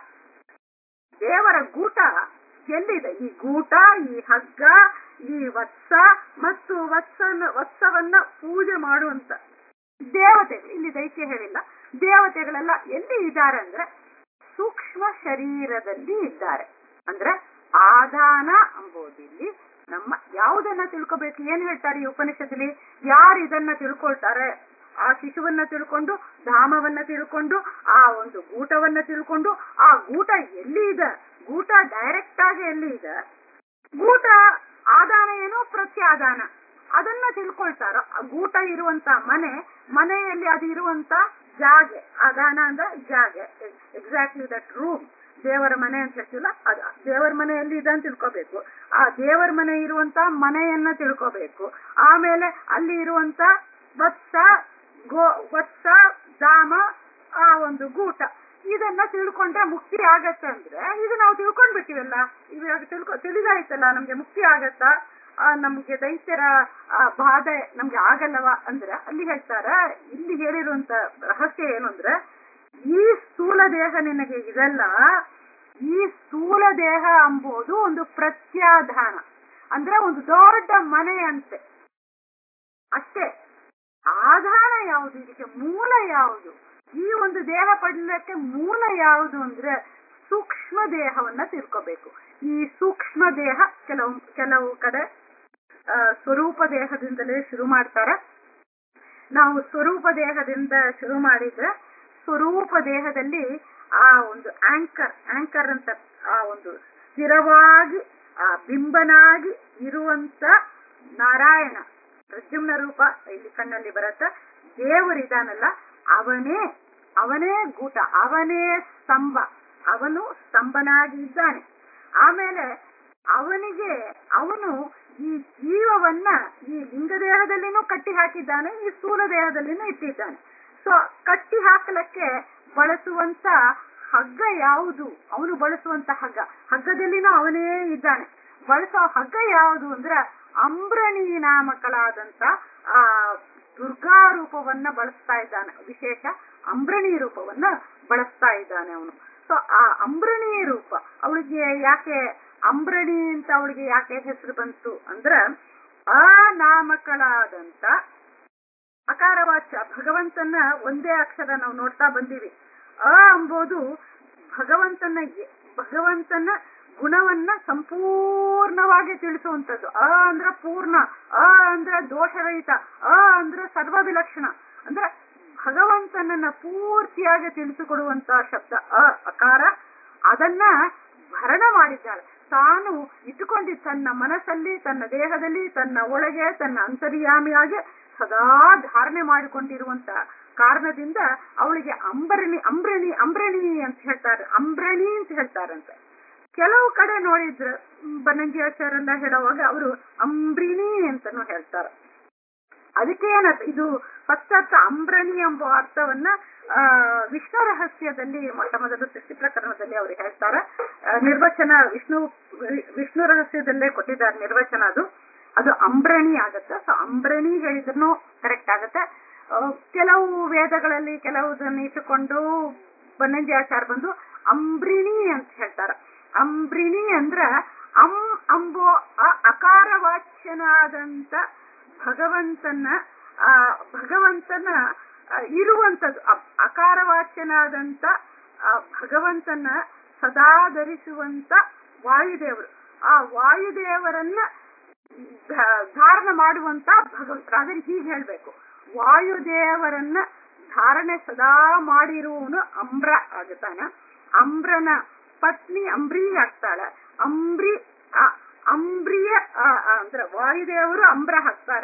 ದೇವರ ಗೂಟ ಎಲ್ಲಿದೆ ಈ ಗೂಟ ಈ ಹಗ್ಗ ಈ ವತ್ಸ ಮತ್ತು ವತ್ಸನ ವತ್ಸವನ್ನ ಪೂಜೆ ಮಾಡುವಂತ ದೇವತೆಗಳು ಇಲ್ಲಿ ದೈತ್ಯ ಹೇಳಿಲ್ಲ ದೇವತೆಗಳೆಲ್ಲ ಎಲ್ಲಿ ಇದ್ದಾರೆ ಅಂದ್ರೆ ಸೂಕ್ಷ್ಮ ಶರೀರದಲ್ಲಿ ಇದ್ದಾರೆ ಅಂದ್ರೆ ಆದಾನ ಎಂಬುದಿಲ್ಲಿ ನಮ್ಮ ಯಾವುದನ್ನ ತಿಳ್ಕೊಬೇಕು ಏನ್ ಹೇಳ್ತಾರೆ ಈ ಉಪನಿಷತ್ತಲ್ಲಿ ಯಾರು ಇದನ್ನ ತಿಳ್ಕೊಳ್ತಾರೆ ಆ ಶಿಶುವನ್ನ ತಿಳ್ಕೊಂಡು ಧಾಮವನ್ನ ತಿಳ್ಕೊಂಡು ಆ ಒಂದು ಗೂಟವನ್ನ ತಿಳ್ಕೊಂಡು ಆ ಗೂಟ ಎಲ್ಲಿ ಇದೆ ಗೂಟ ಡೈರೆಕ್ಟ್ ಆಗಿ ಎಲ್ಲಿ ಇದೆ ಗೂಟ ಆದಾನ ಏನೋ ಪ್ರತ್ಯಾದಾನ ಅದನ್ನ ತಿಳ್ಕೊಳ್ತಾರೋ ಆ ಗೂಟ ಇರುವಂತ ಮನೆ ಮನೆಯಲ್ಲಿ ಅದು ಇರುವಂತ ಜಾಗೆ ಆದಾನ ಅಂದ್ರೆ ಜಾಗೆ ಎಕ್ಸಾಕ್ಟ್ಲಿ ದಟ್ ರೂಮ್ ದೇವರ ಮನೆ ಅಂತ ಹೇಳ್ತೀವಲ್ಲ ಅದು ದೇವರ ಮನೆಯಲ್ಲಿ ಇದೆ ಅಂತ ತಿಳ್ಕೋಬೇಕು ಆ ದೇವರ ಮನೆ ಇರುವಂತ ಮನೆಯನ್ನ ತಿಳ್ಕೋಬೇಕು ಆಮೇಲೆ ಅಲ್ಲಿ ಇರುವಂತ ವತ್ಸ ಗೋ ವತ್ಸ ಧಾಮ ಆ ಒಂದು ಗೂಟ ಇದನ್ನ ತಿಳ್ಕೊಂಡ್ರೆ ಮುಕ್ತಿ ಆಗತ್ತೆ ಅಂದ್ರೆ ಇದು ನಾವು ತಿಳ್ಕೊಂಡ್ಬಿಟ್ಟಿವಲ್ಲ ಇವಾಗ ತಿಳ್ಕೊ ತಿಳಿದಾಯ್ತಲ್ಲ ನಮ್ಗೆ ಮುಕ್ತಿ ಆಗತ್ತಾ ಆ, ನಮ್ಗೆ ದೈತ್ಯರ ಆ, ಬಾಧೆ ನಮ್ಗೆ ಆಗಲ್ಲವ ಅಂದ್ರೆ ಅಲ್ಲಿ ಹೇಳ್ತಾರ ಇಲ್ಲಿ ಹೇಳಿರುವಂತ ರಹಸ್ಯ ಏನು ಅಂದ್ರೆ ಈ ಸ್ಥೂಲ ದೇಹ ನಿನಗೆ ಇದಲ್ಲ ಈ ಸ್ಥೂಲ ದೇಹ ಎಂಬುದು ಒಂದು ಪ್ರತ್ಯಾಧಾನ ಅಂದ್ರೆ ಒಂದು ದೊಡ್ಡ ಮನೆ ಅಂತೆ ಅಷ್ಟೇ ಆಧಾರ ಯಾವುದು ಇದಕ್ಕೆ ಮೂಲ ಯಾವುದು ಈ ಒಂದು ದೇಹ ಪಡಲಿಕ್ಕೆ ಮೂಲ ಯಾವುದು ಅಂದ್ರೆ ಸೂಕ್ಷ್ಮ ದೇಹವನ್ನ ತಿಳ್ಕೋಬೇಕು ಈ ಸೂಕ್ಷ್ಮ ದೇಹ ಕೆಲವು ಕೆಲವು ಕಡೆ ಆ, ಸ್ವರೂಪ ದೇಹದಿಂದಲೇ ಶುರು ಮಾಡ್ತಾರ ನಾವು ಸ್ವರೂಪ ದೇಹದಿಂದ ಶುರು ಮಾಡಿದ್ರೆ ಸ್ವರೂಪ ದೇಹದಲ್ಲಿ ಆ ಒಂದು ಆಂಕರ್ ಆಂಕರ್ ಅಂತ ಆ ಒಂದು ಸ್ಥಿರವಾಗಿ ಆ ಬಿಂಬನಾಗಿ ಇರುವಂತ ನಾರಾಯಣ ಪ್ರದ್ಯುಮ್ನ ರೂಪ ಇಲ್ಲಿ ಕಣ್ಣಲ್ಲಿ ಬರತ್ತ ದೇವರಿದಾನಲ್ಲ ಅವನೇ ಅವನೇ ಗೂಟ ಅವನೇ ಸ್ತಂಭ ಅವನು ಸ್ತಂಭನಾಗಿ ಇದ್ದಾನೆ ಆಮೇಲೆ ಅವನಿಗೆ ಅವನು ಈ ಜೀವವನ್ನ ಈ ಲಿಂಗ ದೇಹದಲ್ಲಿನೂ ಕಟ್ಟಿ ಹಾಕಿದ್ದಾನೆ ಈ ಸ್ಥೂಲ ದೇಹದಲ್ಲಿನೂ ಇಟ್ಟಿದ್ದಾನೆ ಸೊ ಕಟ್ಟಿ ಹಾಕಲಕ್ಕೆ ಬಳಸುವಂತ ಹಗ್ಗ ಯಾವುದು ಅವನು ಬಳಸುವಂತ ಹಗ್ಗ ಹಗ್ಗದಲ್ಲಿನೂ ಅವನೇ ಇದ್ದಾನೆ ಬಳಸೋ ಹಗ್ಗ ಯಾವುದು ಅಂದ್ರೆ ಅಂಬ್ರಣಿ ನಾಮಕಳಾದಂತ ಆ ದುರ್ಗಾ ರೂಪವನ್ನ ಬಳಸ್ತಾ ಇದ್ದಾನೆ ವಿಶೇಷ ಅಂಬ್ರಣಿ ರೂಪವನ್ನ ಬಳಸ್ತಾ ಇದ್ದಾನೆ ಅವನು ಸೊ ಆ ಅಂಬ್ರಣಿ ರೂಪ ಅವಳಿಗೆ ಯಾಕೆ ಅಂಬ್ರಣಿ ಅಂತ ಅವಳಿಗೆ ಯಾಕೆ ಹೆಸರು ಬಂತು ಅಂದ್ರ ಅನಾಮಕಳಾದಂತ ಅಕಾರವಾಚ್ಯ ಭಗವಂತನ ಒಂದೇ ಅಕ್ಷರ ನಾವು ನೋಡ್ತಾ ಬಂದೀವಿ ಅ ಎಂಬುದು ಭಗವಂತನ ಎ- ಭಗವಂತನ ಗುಣವನ್ನ ಸಂಪೂರ್ಣವಾಗಿ ತಿಳಿಸುವಂತದ್ದು ಅ ಅಂದ್ರ ಪೂರ್ಣ ಅ ಅಂದ್ರ ದೋಷರಹಿತ ಅ ಅಂದ್ರ ಸರ್ವವಿಲಕ್ಷಣ ಅಂದ್ರ ಭಗವಂತನನ್ನ ಪೂರ್ತಿಯಾಗಿ ತಿಳಿಸಿಕೊಡುವಂತ ಶಬ್ದ ಅ ಅಕಾರ ಅದನ್ನ ಭರಣ ಮಾಡಿದ್ದಾಳೆ ತಾನು ಇಟ್ಟುಕೊಂಡಿ ತನ್ನ ಮನಸ್ಸಲ್ಲಿ ತನ್ನ ದೇಹದಲ್ಲಿ ತನ್ನ ಒಳಗೆ ತನ್ನ ಅಂತರ್ಯಾಮಿಯಾಗಿ ಸದಾ ಧಾರಣೆ ಮಾಡಿಕೊಂಡಿರುವಂತ ಕಾರಣದಿಂದ ಅವಳಿಗೆ ಅಂಬರಣಿ ಅಂಬ್ರಣಿ ಅಂಬ್ರಣಿ ಅಂತ ಹೇಳ್ತಾರೆ ಅಂಬ್ರಣಿ ಅಂತ ಹೇಳ್ತಾರಂತೆ ಕೆಲವು ಕಡೆ ನೋಡಿದ್ರೆ ಬನ್ನಂಜಿ ಆಚಾರ್ಯರೆಲ್ಲ ಹೇಳುವಾಗ ಅವರು ಅಂಬ್ರಿಣಿ ಅಂತಾನು ಹೇಳ್ತಾರೆ ಅದಕ್ಕೆ ಏನರ್ಥ ಇದು ಫಸ್ಟ್ ಅರ್ಥ ಅಂಬ್ರಣಿ ಎಂಬ ಅರ್ಥವನ್ನ ಆ ವಿಷ್ಣು ರಹಸ್ಯದಲ್ಲಿ ಮೊಟ್ಟ ಮೊದಲು ಸೃಷ್ಟಿ ಪ್ರಕರಣದಲ್ಲಿ ಅವರು ಹೇಳ್ತಾರೆ ಆ, ನಿರ್ವಚನ ವಿಷ್ಣು ವಿಷ್ಣು ರಹಸ್ಯದಲ್ಲೇ ಕೊಟ್ಟಿದ್ದಾರೆ ನಿರ್ವಚನ ಅದು ಅದು ಅಂಬ್ರಣಿ ಆಗತ್ತೆ ಸೊ ಅಂಬ್ರಣಿ ಹೇಳಿದ್ರು ಕರೆಕ್ಟ್ ಆಗತ್ತೆ ಆ, ಕೆಲವು ವೇದಗಳಲ್ಲಿ ಕೆಲವುದನ್ನ ಇಟ್ಟುಕೊಂಡು ಬನ್ನಂಜಿ ಆಚಾರ ಬಂದು ಅಂಬ್ರಿಣಿ ಅಂತ ಹೇಳ್ತಾರ ಅಂಬ್ರಿಣಿ ಅಂದ್ರ ಅಂ ಅಂಬೋ ಅ ಅಕಾರವಾಚ್ಯನಾದಂತ ಭಗವಂತನ ಆ ಭಗವಂತನ ಆ, ಇರುವಂತದ್ದು ಅ- ಅಕಾರವಾಚ್ಯನಾದಂತ ಆ ಭಗವಂತನ ಸದಾ ಧರಿಸುವಂತ ವಾಯುದೇವರು ಆ ವಾಯುದೇವರನ್ನ ಧ- ಧಾರಣ ಮಾಡುವಂತ ಭಗವಂತ ಅದನ್ನ ಹೀಗೆ ಹೇಳ್ಬೇಕು ವಾಯುದೇವರನ್ನ ಧಾರಣೆ ಸದಾ ಮಾಡಿರುವವನು ಅಮ್ರ ಆಗುತ್ತಾನ ಅಮ್ರನ ಪತ್ನಿ ಅಂಬ್ರಿ ಆಗ್ತಾಳ ಅಂಬ್ರಿ ಆ, ಅಂಬ್ರಿಯ ಆ, ಆ, ಅಂದ್ರೆ ವಾಯುದೇವರು ಅಂಬ್ರ ಹಾಕ್ತಾರ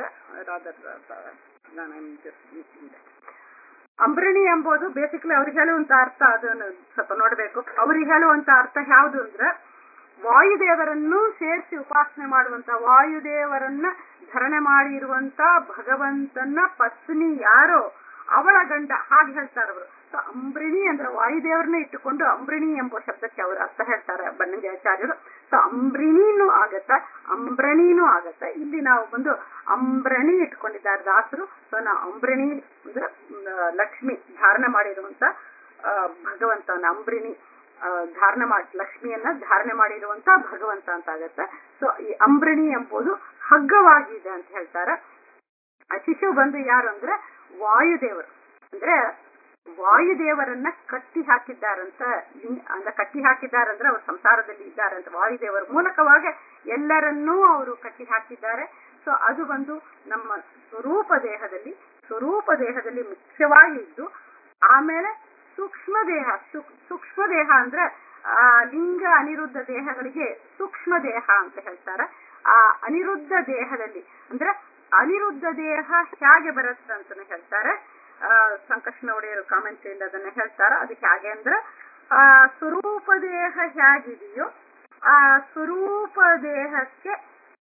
ಅಂಬ್ರಣಿ ಎಂಬುದು ಬೇಸಿಕಲಿ ಅವ್ರಿಗೆ ಹೇಳುವಂತ ಅರ್ಥ ಅದನ್ನು ಸ್ವಲ್ಪ ನೋಡ್ಬೇಕು ಅವ್ರಿಗೆ ಹೇಳುವಂತ ಅರ್ಥ ಯಾವುದು ಅಂದ್ರೆ ವಾಯುದೇವರನ್ನು ಸೇರಿಸಿ ಉಪಾಸನೆ ಮಾಡುವಂತ ವಾಯುದೇವರನ್ನ ಧರಣೆ ಮಾಡಿರುವಂತ ಭಗವಂತನ ಪತ್ನಿ ಯಾರೋ ಅವಳ ಗಂಡ ಹಾಗೆ ಹೇಳ್ತಾರೆ ಅವರು ಸೊ ಅಂಬ್ರಿಣಿ ಅಂದ್ರೆ ವಾಯುದೇವರನ್ನ ಇಟ್ಟುಕೊಂಡು ಅಂಬ್ರಿಣಿ ಎಂಬ ಶಬ್ದಕ್ಕೆ ಅವರು ಅರ್ಥ ಹೇಳ್ತಾರೆ ಬನ್ನಂಜಾಚಾರ್ಯರು ಸೊ ಅಂಬ್ರಿಣಿನೂ ಆಗತ್ತ ಅಂಬ್ರಣಿನೂ ಆಗತ್ತ ಇಲ್ಲಿ ನಾವು ಬಂದು ಅಂಬ್ರಣಿ ಇಟ್ಕೊಂಡಿದ್ದಾರೆ ದಾಸರು ಸೊ ನಾವು ಅಂಬ್ರಣಿ ಅಂದ್ರೆ ಮ್, ಲಕ್ಷ್ಮಿ ಧಾರಣ ಮಾಡಿರುವಂತ ಆ, ಭಗವಂತನ ಅಂಬ್ರಿಣಿ ಆ, ಧಾರಣ ಮಾಡಿ ಲಕ್ಷ್ಮಿಯನ್ನ ಧಾರಣೆ ಮಾಡಿರುವಂತ ಭಗವಂತ ಅಂತ ಆಗತ್ತೆ ಸೊ ಈ ಅಂಬ್ರಿಣಿ ಎಂಬುದು ಹಗ್ಗವಾಗಿದೆ ಅಂತ ಹೇಳ್ತಾರೆ ಆ ಶಿಶು ಬಂದು ಯಾರು ಅಂದ್ರೆ ವಾಯುದೇವರು ಅಂದ್ರೆ ವಾಯುದೇವರನ್ನ ಕಟ್ಟಿ ಹಾಕಿದ್ದಾರಂತ ಲಿಂಗ- ಅಂದ್ರೆ ಕಟ್ಟಿ ಹಾಕಿದ್ದಾರಂದ್ರೆ ಅವ್ರು ಸಂಸಾರದಲ್ಲಿ ಇದ್ದಾರಂತ ವಾಯುದೇವರ ಮೂಲಕವಾಗಿ ಎಲ್ಲರನ್ನೂ ಅವರು ಕಟ್ಟಿ ಹಾಕಿದ್ದಾರೆ ಸೊ ಅದು ಬಂದು ನಮ್ಮ ಸ್ವರೂಪ ದೇಹದಲ್ಲಿ ಸ್ವರೂಪ ದೇಹದಲ್ಲಿ ಮುಖ್ಯವಾಗಿ ಇದ್ದು ಆಮೇಲೆ ಸೂಕ್ಷ್ಮ ದೇಹ ಸೂಕ್- ಸೂಕ್ಷ್ಮ ದೇಹ ಅಂದ್ರೆ ಆ ಲಿಂಗ ಅನಿರುದ್ಧ ದೇಹಗಳಿಗೆ ಸೂಕ್ಷ್ಮ ದೇಹ ಅಂತ ಹೇಳ್ತಾರೆ ಆ ಅನಿರುದ್ಧ ದೇಹದಲ್ಲಿ ಅಂದ್ರೆ ಅನಿರುದ್ಧ ದೇಹ ಹೇಗೆ ಬರುತ್ತೆ ಅಂತಾನೆ ಹೇಳ್ತಾರೆ ಆ, ಸಂಕಷ್ಣ ಒಡೆಯರು ಕಾಮೆಂಟ್ ಇಂದ ಅದನ್ನ ಹೇಳ್ತಾರೆ ಅದು ಹೇಗೆ ಅಂದ್ರೆ ಆ ಸ್ವರೂಪ ದೇಹ ಹೇಗಿದೆಯೋ ಆ ಸ್ವರೂಪ ದೇಹಕ್ಕೆ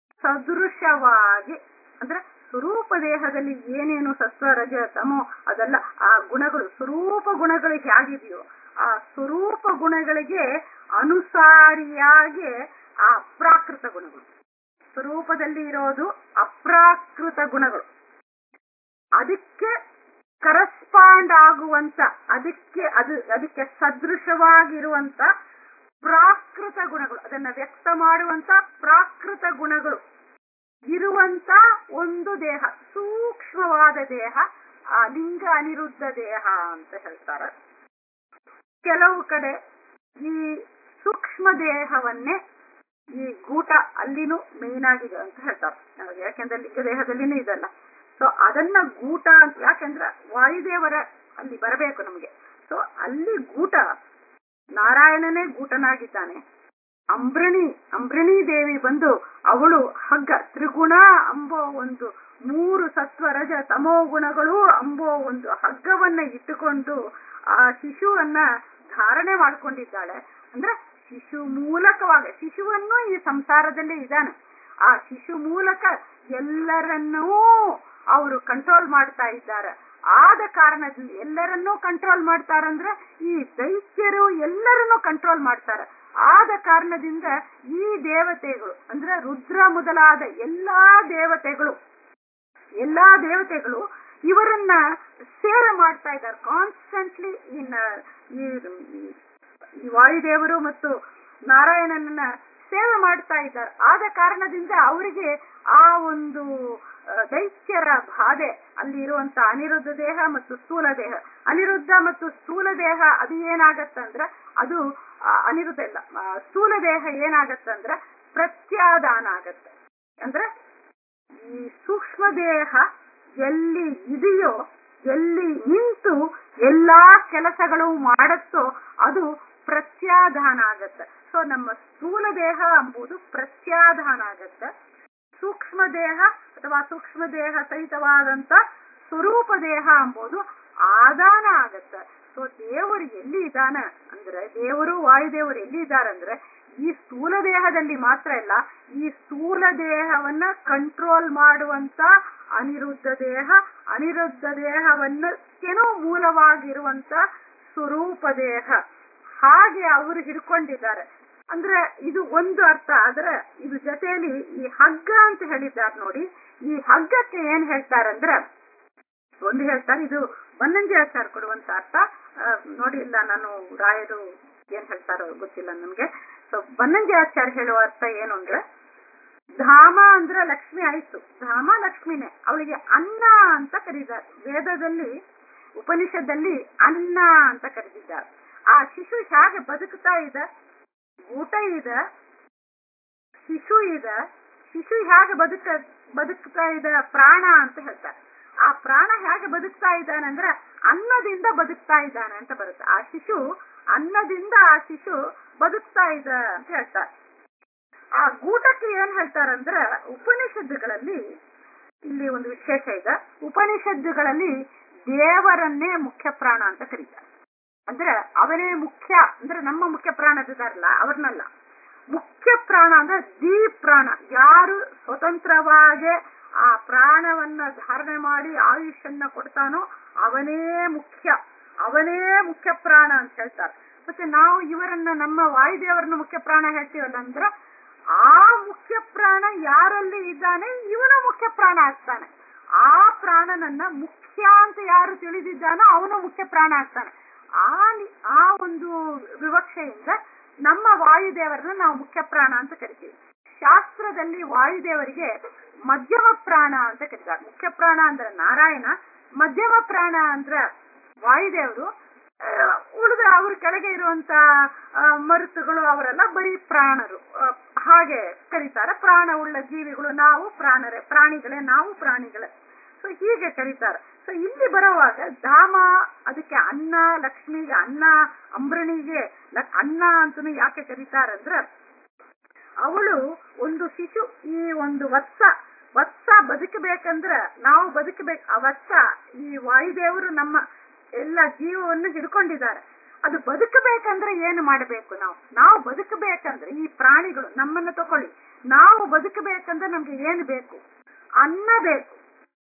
ಸದೃಶವಾಗಿ ಅಂದ್ರೆ ಸ್ವರೂಪ ದೇಹದಲ್ಲಿ ಏನೇನು ಸತ್ವ ರಜ ತಮೋ ಅದೆಲ್ಲ ಆ ಗುಣಗಳು ಸ್ವರೂಪ ಗುಣಗಳು ಹೇಗಿದೆಯೋ ಆ ಸ್ವರೂಪ ಗುಣಗಳಿಗೆ ಅನುಸಾರಿಯಾಗಿ ಆ ಅಪ್ರಾಕೃತ ಗುಣಗಳು ಸ್ವರೂಪದಲ್ಲಿ ಇರೋದು ಅಪ್ರಾಕೃತ ಗುಣಗಳು ಅದಕ್ಕೆ ಕರಸ್ಪಾಂಡ್ ಆಗುವಂತ ಅದಕ್ಕೆ ಅದು ಅದಕ್ಕೆ ಸದೃಶವಾಗಿರುವಂತ ಪ್ರಾಕೃತ ಗುಣಗಳು ಅದನ್ನ ವ್ಯಕ್ತ ಮಾಡುವಂತ ಪ್ರಾಕೃತ ಗುಣಗಳು ಇರುವಂತ ಒಂದು ದೇಹ ಸೂಕ್ಷ್ಮವಾದ ದೇಹ ಆ ಲಿಂಗ ಅನಿರುದ್ಧ ದೇಹ ಅಂತ ಹೇಳ್ತಾರೆ ಕೆಲವು ಕಡೆ ಈ ಸೂಕ್ಷ್ಮ ದೇಹವನ್ನೇ ಈ ಗೂಟ ಅಲ್ಲಿನೂ ಮೇನ್ ಆಗಿದೆ ಅಂತ ಹೇಳ್ತಾರೆ ನಮಗೆ ಯಾಕೆಂದ್ರೆ ಲಿಂಗ ದೇಹದಲ್ಲಿನೂ ಇದಲ್ಲ ಸೊ ಅದನ್ನ ಗೂಟ ಅಂತ ಯಾಕೆಂದ್ರೆ ವಾಯುದೇವರ ಅಲ್ಲಿ ಬರಬೇಕು ನಮಗೆ ಸೊ ಅಲ್ಲಿ ಗೂಟ ನಾರಾಯಣನೇ ಗೂಟನಾಗಿದ್ದಾನೆ ಅಂಬ್ರಣಿ ಅಂಬ್ರಣಿ ದೇವಿ ಬಂದು ಅವಳು ಹಗ್ಗ ತ್ರಿಗುಣ ಅಂಬೋ ಒಂದು ಮೂರು ಸತ್ವ ರಜ ತಮೋ ಗುಣಗಳು ಅಂಬೋ ಒಂದು ಹಗ್ಗವನ್ನ ಇಟ್ಟುಕೊಂಡು ಆ ಶಿಶುವನ್ನ ಧಾರಣೆ ಮಾಡ್ಕೊಂಡಿದ್ದಾಳೆ ಅಂದ್ರೆ ಶಿಶು ಮೂಲಕವಾಗಿ ಶಿಶುವನ್ನು ಈ ಸಂಸಾರದಲ್ಲೇ ಇದ್ದಾನೆ ಆ ಶಿಶು ಮೂಲಕ ಎಲ್ಲರನ್ನೂ ಅವರು ಕಂಟ್ರೋಲ್ ಮಾಡ್ತಾ ಇದ್ದಾರೆ ಆದ ಕಾರಣದಿಂದ ಎಲ್ಲರನ್ನೂ ಕಂಟ್ರೋಲ್ ಮಾಡ್ತಾರಂದ್ರೆ ಈ ದೈತ್ಯರು ಎಲ್ಲರನ್ನೂ ಕಂಟ್ರೋಲ್ ಮಾಡ್ತಾರೆ ಆದ ಕಾರಣದಿಂದ ಈ ದೇವತೆಗಳು ಅಂದ್ರೆ ರುದ್ರ ಮೊದಲಾದ ಎಲ್ಲಾ ದೇವತೆಗಳು ಎಲ್ಲಾ ದೇವತೆಗಳು ಇವರನ್ನ ಸೇವೆ ಮಾಡ್ತಾ ಇದ್ದಾರೆ ಕಾನ್ಸ್ಟೆಂಟ್ಲಿ ಇನ್ ಈ ಈ ವಾಯುದೇವರು ಮತ್ತು ನಾರಾಯಣನನ್ನ ಸೇವೆ ಮಾಡ್ತಾ ಇದ್ದಾರೆ ಆದ ಕಾರಣದಿಂದ ಅವರಿಗೆ ಆ ಒಂದು ಆ, ದೈತ್ಯರ ಬಾಧೆ ಅಲ್ಲಿ ಇರುವಂತ ಅನಿರುದ್ಧ ದೇಹ ಮತ್ತು ಸ್ಥೂಲ ದೇಹ ಅನಿರುದ್ಧ ಮತ್ತು ಸ್ಥೂಲ ದೇಹ ಅದು ಏನಾಗತ್ತಂದ್ರ ಅದು ಆ, ಅನಿರುದ್ಧ ಇಲ್ಲ ಆ, ಸ್ಥೂಲ ದೇಹ ಏನಾಗತ್ತಂದ್ರ ಪ್ರತ್ಯಾದಾನ ಆಗತ್ತೆ ಅಂದ್ರೆ ಈ ಸೂಕ್ಷ್ಮ ದೇಹ ಎಲ್ಲಿ ಇದೆಯೋ ಎಲ್ಲಿ ನಿಂತು ಎಲ್ಲಾ ಕೆಲಸಗಳು ಮಾಡುತ್ತೋ ಅದು ಪ್ರತ್ಯಾಧಾನ ಆಗತ್ತೆ ಸೊ ನಮ್ಮ ಸ್ಥೂಲ ದೇಹ ಎಂಬುದು ಪ್ರತ್ಯಾಧಾನ ಆಗತ್ತೆ ಸೂಕ್ಷ್ಮ ದೇಹ ಅಥವಾ ಸೂಕ್ಷ್ಮ ದೇಹ ಸಹಿತವಾದಂತ ಸ್ವರೂಪ ದೇಹ ಎಂಬುದು ಆದಾನ ಆಗತ್ತೆ ಸೊ ದೇವರು ಎಲ್ಲಿ ಇದ್ದಾನ ಅಂದ್ರೆ ದೇವರು ವಾಯುದೇವರು ಎಲ್ಲಿ ಇದ್ದಾರೆ ಅಂದ್ರೆ ಈ ಸ್ಥೂಲ ದೇಹದಲ್ಲಿ ಮಾತ್ರ ಇಲ್ಲ ಈ ಸ್ಥೂಲ ದೇಹವನ್ನ ಕಂಟ್ರೋಲ್ ಮಾಡುವಂತ ಅನಿರುದ್ಧ ದೇಹ ಅನಿರುದ್ಧ ದೇಹವನ್ನ ಕೆನೋ ಮೂಲವಾಗಿರುವಂತ ಸ್ವರೂಪ ದೇಹ ಹಾಗೆ ಅವರು ಹಿಡ್ಕೊಂಡಿದ್ದಾರೆ ಅಂದ್ರೆ ಇದು ಒಂದು ಅರ್ಥ ಆದ್ರೆ ಇದು ಜೊತೆಯಲ್ಲಿ ಈ ಹಗ್ಗ ಅಂತ ಹೇಳಿದ್ದಾರೆ ನೋಡಿ ಈ ಹಗ್ಗಕ್ಕೆ ಏನ್ ಹೇಳ್ತಾರಂದ್ರೆ ಒಂದು ಹೇಳ್ತಾರೆ ಇದು ಬನ್ನಂಜಿ ಆಚಾರ ಕೊಡುವಂತ ಅರ್ಥ ಆ, ನೋಡಿಲ್ಲ ನಾನು ರಾಯರು ಏನ್ ಹೇಳ್ತಾರೋ ಗೊತ್ತಿಲ್ಲ ನನ್ಗೆ ಸೊ ಬನ್ನಂಜಿ ಆಚಾರ ಹೇಳುವ ಅರ್ಥ ಏನು ಅಂದ್ರೆ ಧಾಮ ಅಂದ್ರೆ ಲಕ್ಷ್ಮಿ ಆಯ್ತು ಧಾಮ ಲಕ್ಷ್ಮಿನೇ ಅವಳಿಗೆ ಅನ್ನ ಅಂತ ಕರೀತಾರೆ ವೇದದಲ್ಲಿ ಉಪನಿಷದಲ್ಲಿ ಅನ್ನ ಅಂತ ಕರೆದಿದ್ದಾರೆ ಆ ಶಿಶು ಹೇಗೆ ಬದುಕ್ತಾ ಇದೆ ಊಟ ಇದೆ ಶಿಶು ಇದೆ ಶಿಶು ಹೇಗೆ ಬದುಕ ಬದುಕ್ತಾ ಇದೆ ಪ್ರಾಣ ಅಂತ ಹೇಳ್ತಾರೆ ಆ ಪ್ರಾಣ ಹೇಗೆ ಬದುಕ್ತಾ ಇದ್ದಾನೆ ಅಂದ್ರೆ ಅನ್ನದಿಂದ ಬದುಕ್ತಾ ಇದ್ದಾನೆ ಅಂತ ಬರುತ್ತೆ ಆ ಶಿಶು ಅನ್ನದಿಂದ ಆ ಶಿಶು ಬದುಕ್ತಾ ಇದೆ ಅಂತ ಹೇಳ್ತಾರೆ ಆ ಗೂಟಕ್ಕೆ ಏನ್ ಹೇಳ್ತಾರಂದ್ರೆ ಉಪನಿಷತ್ತುಗಳಲ್ಲಿ ಇಲ್ಲಿ ಒಂದು ವಿಶೇಷ ಇದೆ ಉಪನಿಷತ್ತುಗಳಲ್ಲಿ ದೇವರನ್ನೇ ಮುಖ್ಯ ಪ್ರಾಣ ಅಂತ ಕರೀತಾರೆ ಅಂದ್ರೆ ಅವನೇ ಮುಖ್ಯ ಅಂದ್ರೆ ನಮ್ಮ ಮುಖ್ಯ ಪ್ರಾಣದಿದಾರಲ್ಲ ಅವ್ರನ್ನಲ್ಲ ಮುಖ್ಯ ಪ್ರಾಣ ಅಂದ್ರೆ ದಿ ಪ್ರಾಣ ಯಾರು ಸ್ವತಂತ್ರವಾಗಿ ಆ ಪ್ರಾಣವನ್ನ ಧಾರಣೆ ಮಾಡಿ ಆಯುಷನ್ನ ಕೊಡ್ತಾನೋ ಅವನೇ ಮುಖ್ಯ ಅವನೇ ಮುಖ್ಯ ಪ್ರಾಣ ಅಂತ ಹೇಳ್ತಾರೆ ಮತ್ತೆ ನಾವು ಇವರನ್ನ ನಮ್ಮ ವಾಯುದೇವರನ್ನ ಮುಖ್ಯ ಪ್ರಾಣ ಹೇಳ್ತೀವಲ್ಲ ಅಂದ್ರೆ ಆ ಮುಖ್ಯ ಪ್ರಾಣ ಯಾರಲ್ಲಿ ಇದ್ದಾನೆ ಇವನು ಮುಖ್ಯ ಪ್ರಾಣ ಆಗ್ತಾನೆ ಆ ಪ್ರಾಣನನ್ನ ಮುಖ್ಯ ಅಂತ ಯಾರು ತಿಳಿದಿದ್ದಾನೋ ಅವನು ಮುಖ್ಯ ಪ್ರಾಣ ಆಗ್ತಾನೆ ಆ ನಿ- ಆ ಒಂದು ವಿವಕ್ಷೆಯಿಂದ ನಮ್ಮ ವಾಯುದೇವರನ್ನ ನಾವು ಮುಖ್ಯ ಪ್ರಾಣ ಅಂತ ಕರಿತೀವಿ ಶಾಸ್ತ್ರದಲ್ಲಿ ವಾಯುದೇವರಿಗೆ ಮಧ್ಯಮ ಪ್ರಾಣ ಅಂತ ಕರೀತಾರೆ ಮುಖ್ಯ ಪ್ರಾಣ ಅಂದ್ರೆ ನಾರಾಯಣ ಮಧ್ಯಮ ಪ್ರಾಣ ಅಂದ್ರೆ ವಾಯುದೇವರು ಉಳಿದ ಅವ್ರ ಕೆಳಗೆ ಇರುವಂತ ಆ, ಮರುತುಗಳು ಅವರೆಲ್ಲ ಬರೀ ಪ್ರಾಣರು ಆ, ಹಾಗೆ ಕರೀತಾರೆ ಪ್ರಾಣ ಉಳ್ಳ ಜೀವಿಗಳು ನಾವು ಪ್ರಾಣರೇ ಪ್ರಾಣಿಗಳೇ ನಾವು ಪ್ರಾಣಿಗಳೇ ಸೊ ಹೀಗೆ ಕರೀತಾರೆ ಸೊ ಇಲ್ಲಿ ಬರುವಾಗ ಧಾಮ ಅದಕ್ಕೆ ಅನ್ನ ಲಕ್ಷ್ಮಿಗೆ ಅನ್ನ ಅಂಬರಣಿಗೆ ಲ- ಅನ್ನ ಅಂತನೂ ಯಾಕೆ ಕರೀತಾರಂದ್ರೆ ಅವಳು ಒಂದು ಶಿಶು ಈ ಒಂದು ವತ್ಸ ವತ್ಸ ಬದುಕಬೇಕಂದ್ರ ನಾವು ಬದುಕಬೇಕು ಆ ವತ್ಸ ಈ ವಾಯುದೇವರು ನಮ್ಮ ಎಲ್ಲ ಜೀವವನ್ನು ಹಿಡ್ಕೊಂಡಿದ್ದಾರೆ ಅದು ಬದುಕಬೇಕಂದ್ರೆ ಏನು ಮಾಡಬೇಕು ನಾವು ನಾವು ಬದುಕಬೇಕಂದ್ರೆ ಈ ಪ್ರಾಣಿಗಳು ನಮ್ಮನ್ನ ತಕೊಳ್ಳಿ ನಾವು ಬದುಕಬೇಕಂದ್ರೆ ನಮ್ಗೆ ಏನು ಬೇಕು ಅನ್ನ ಬೇಕು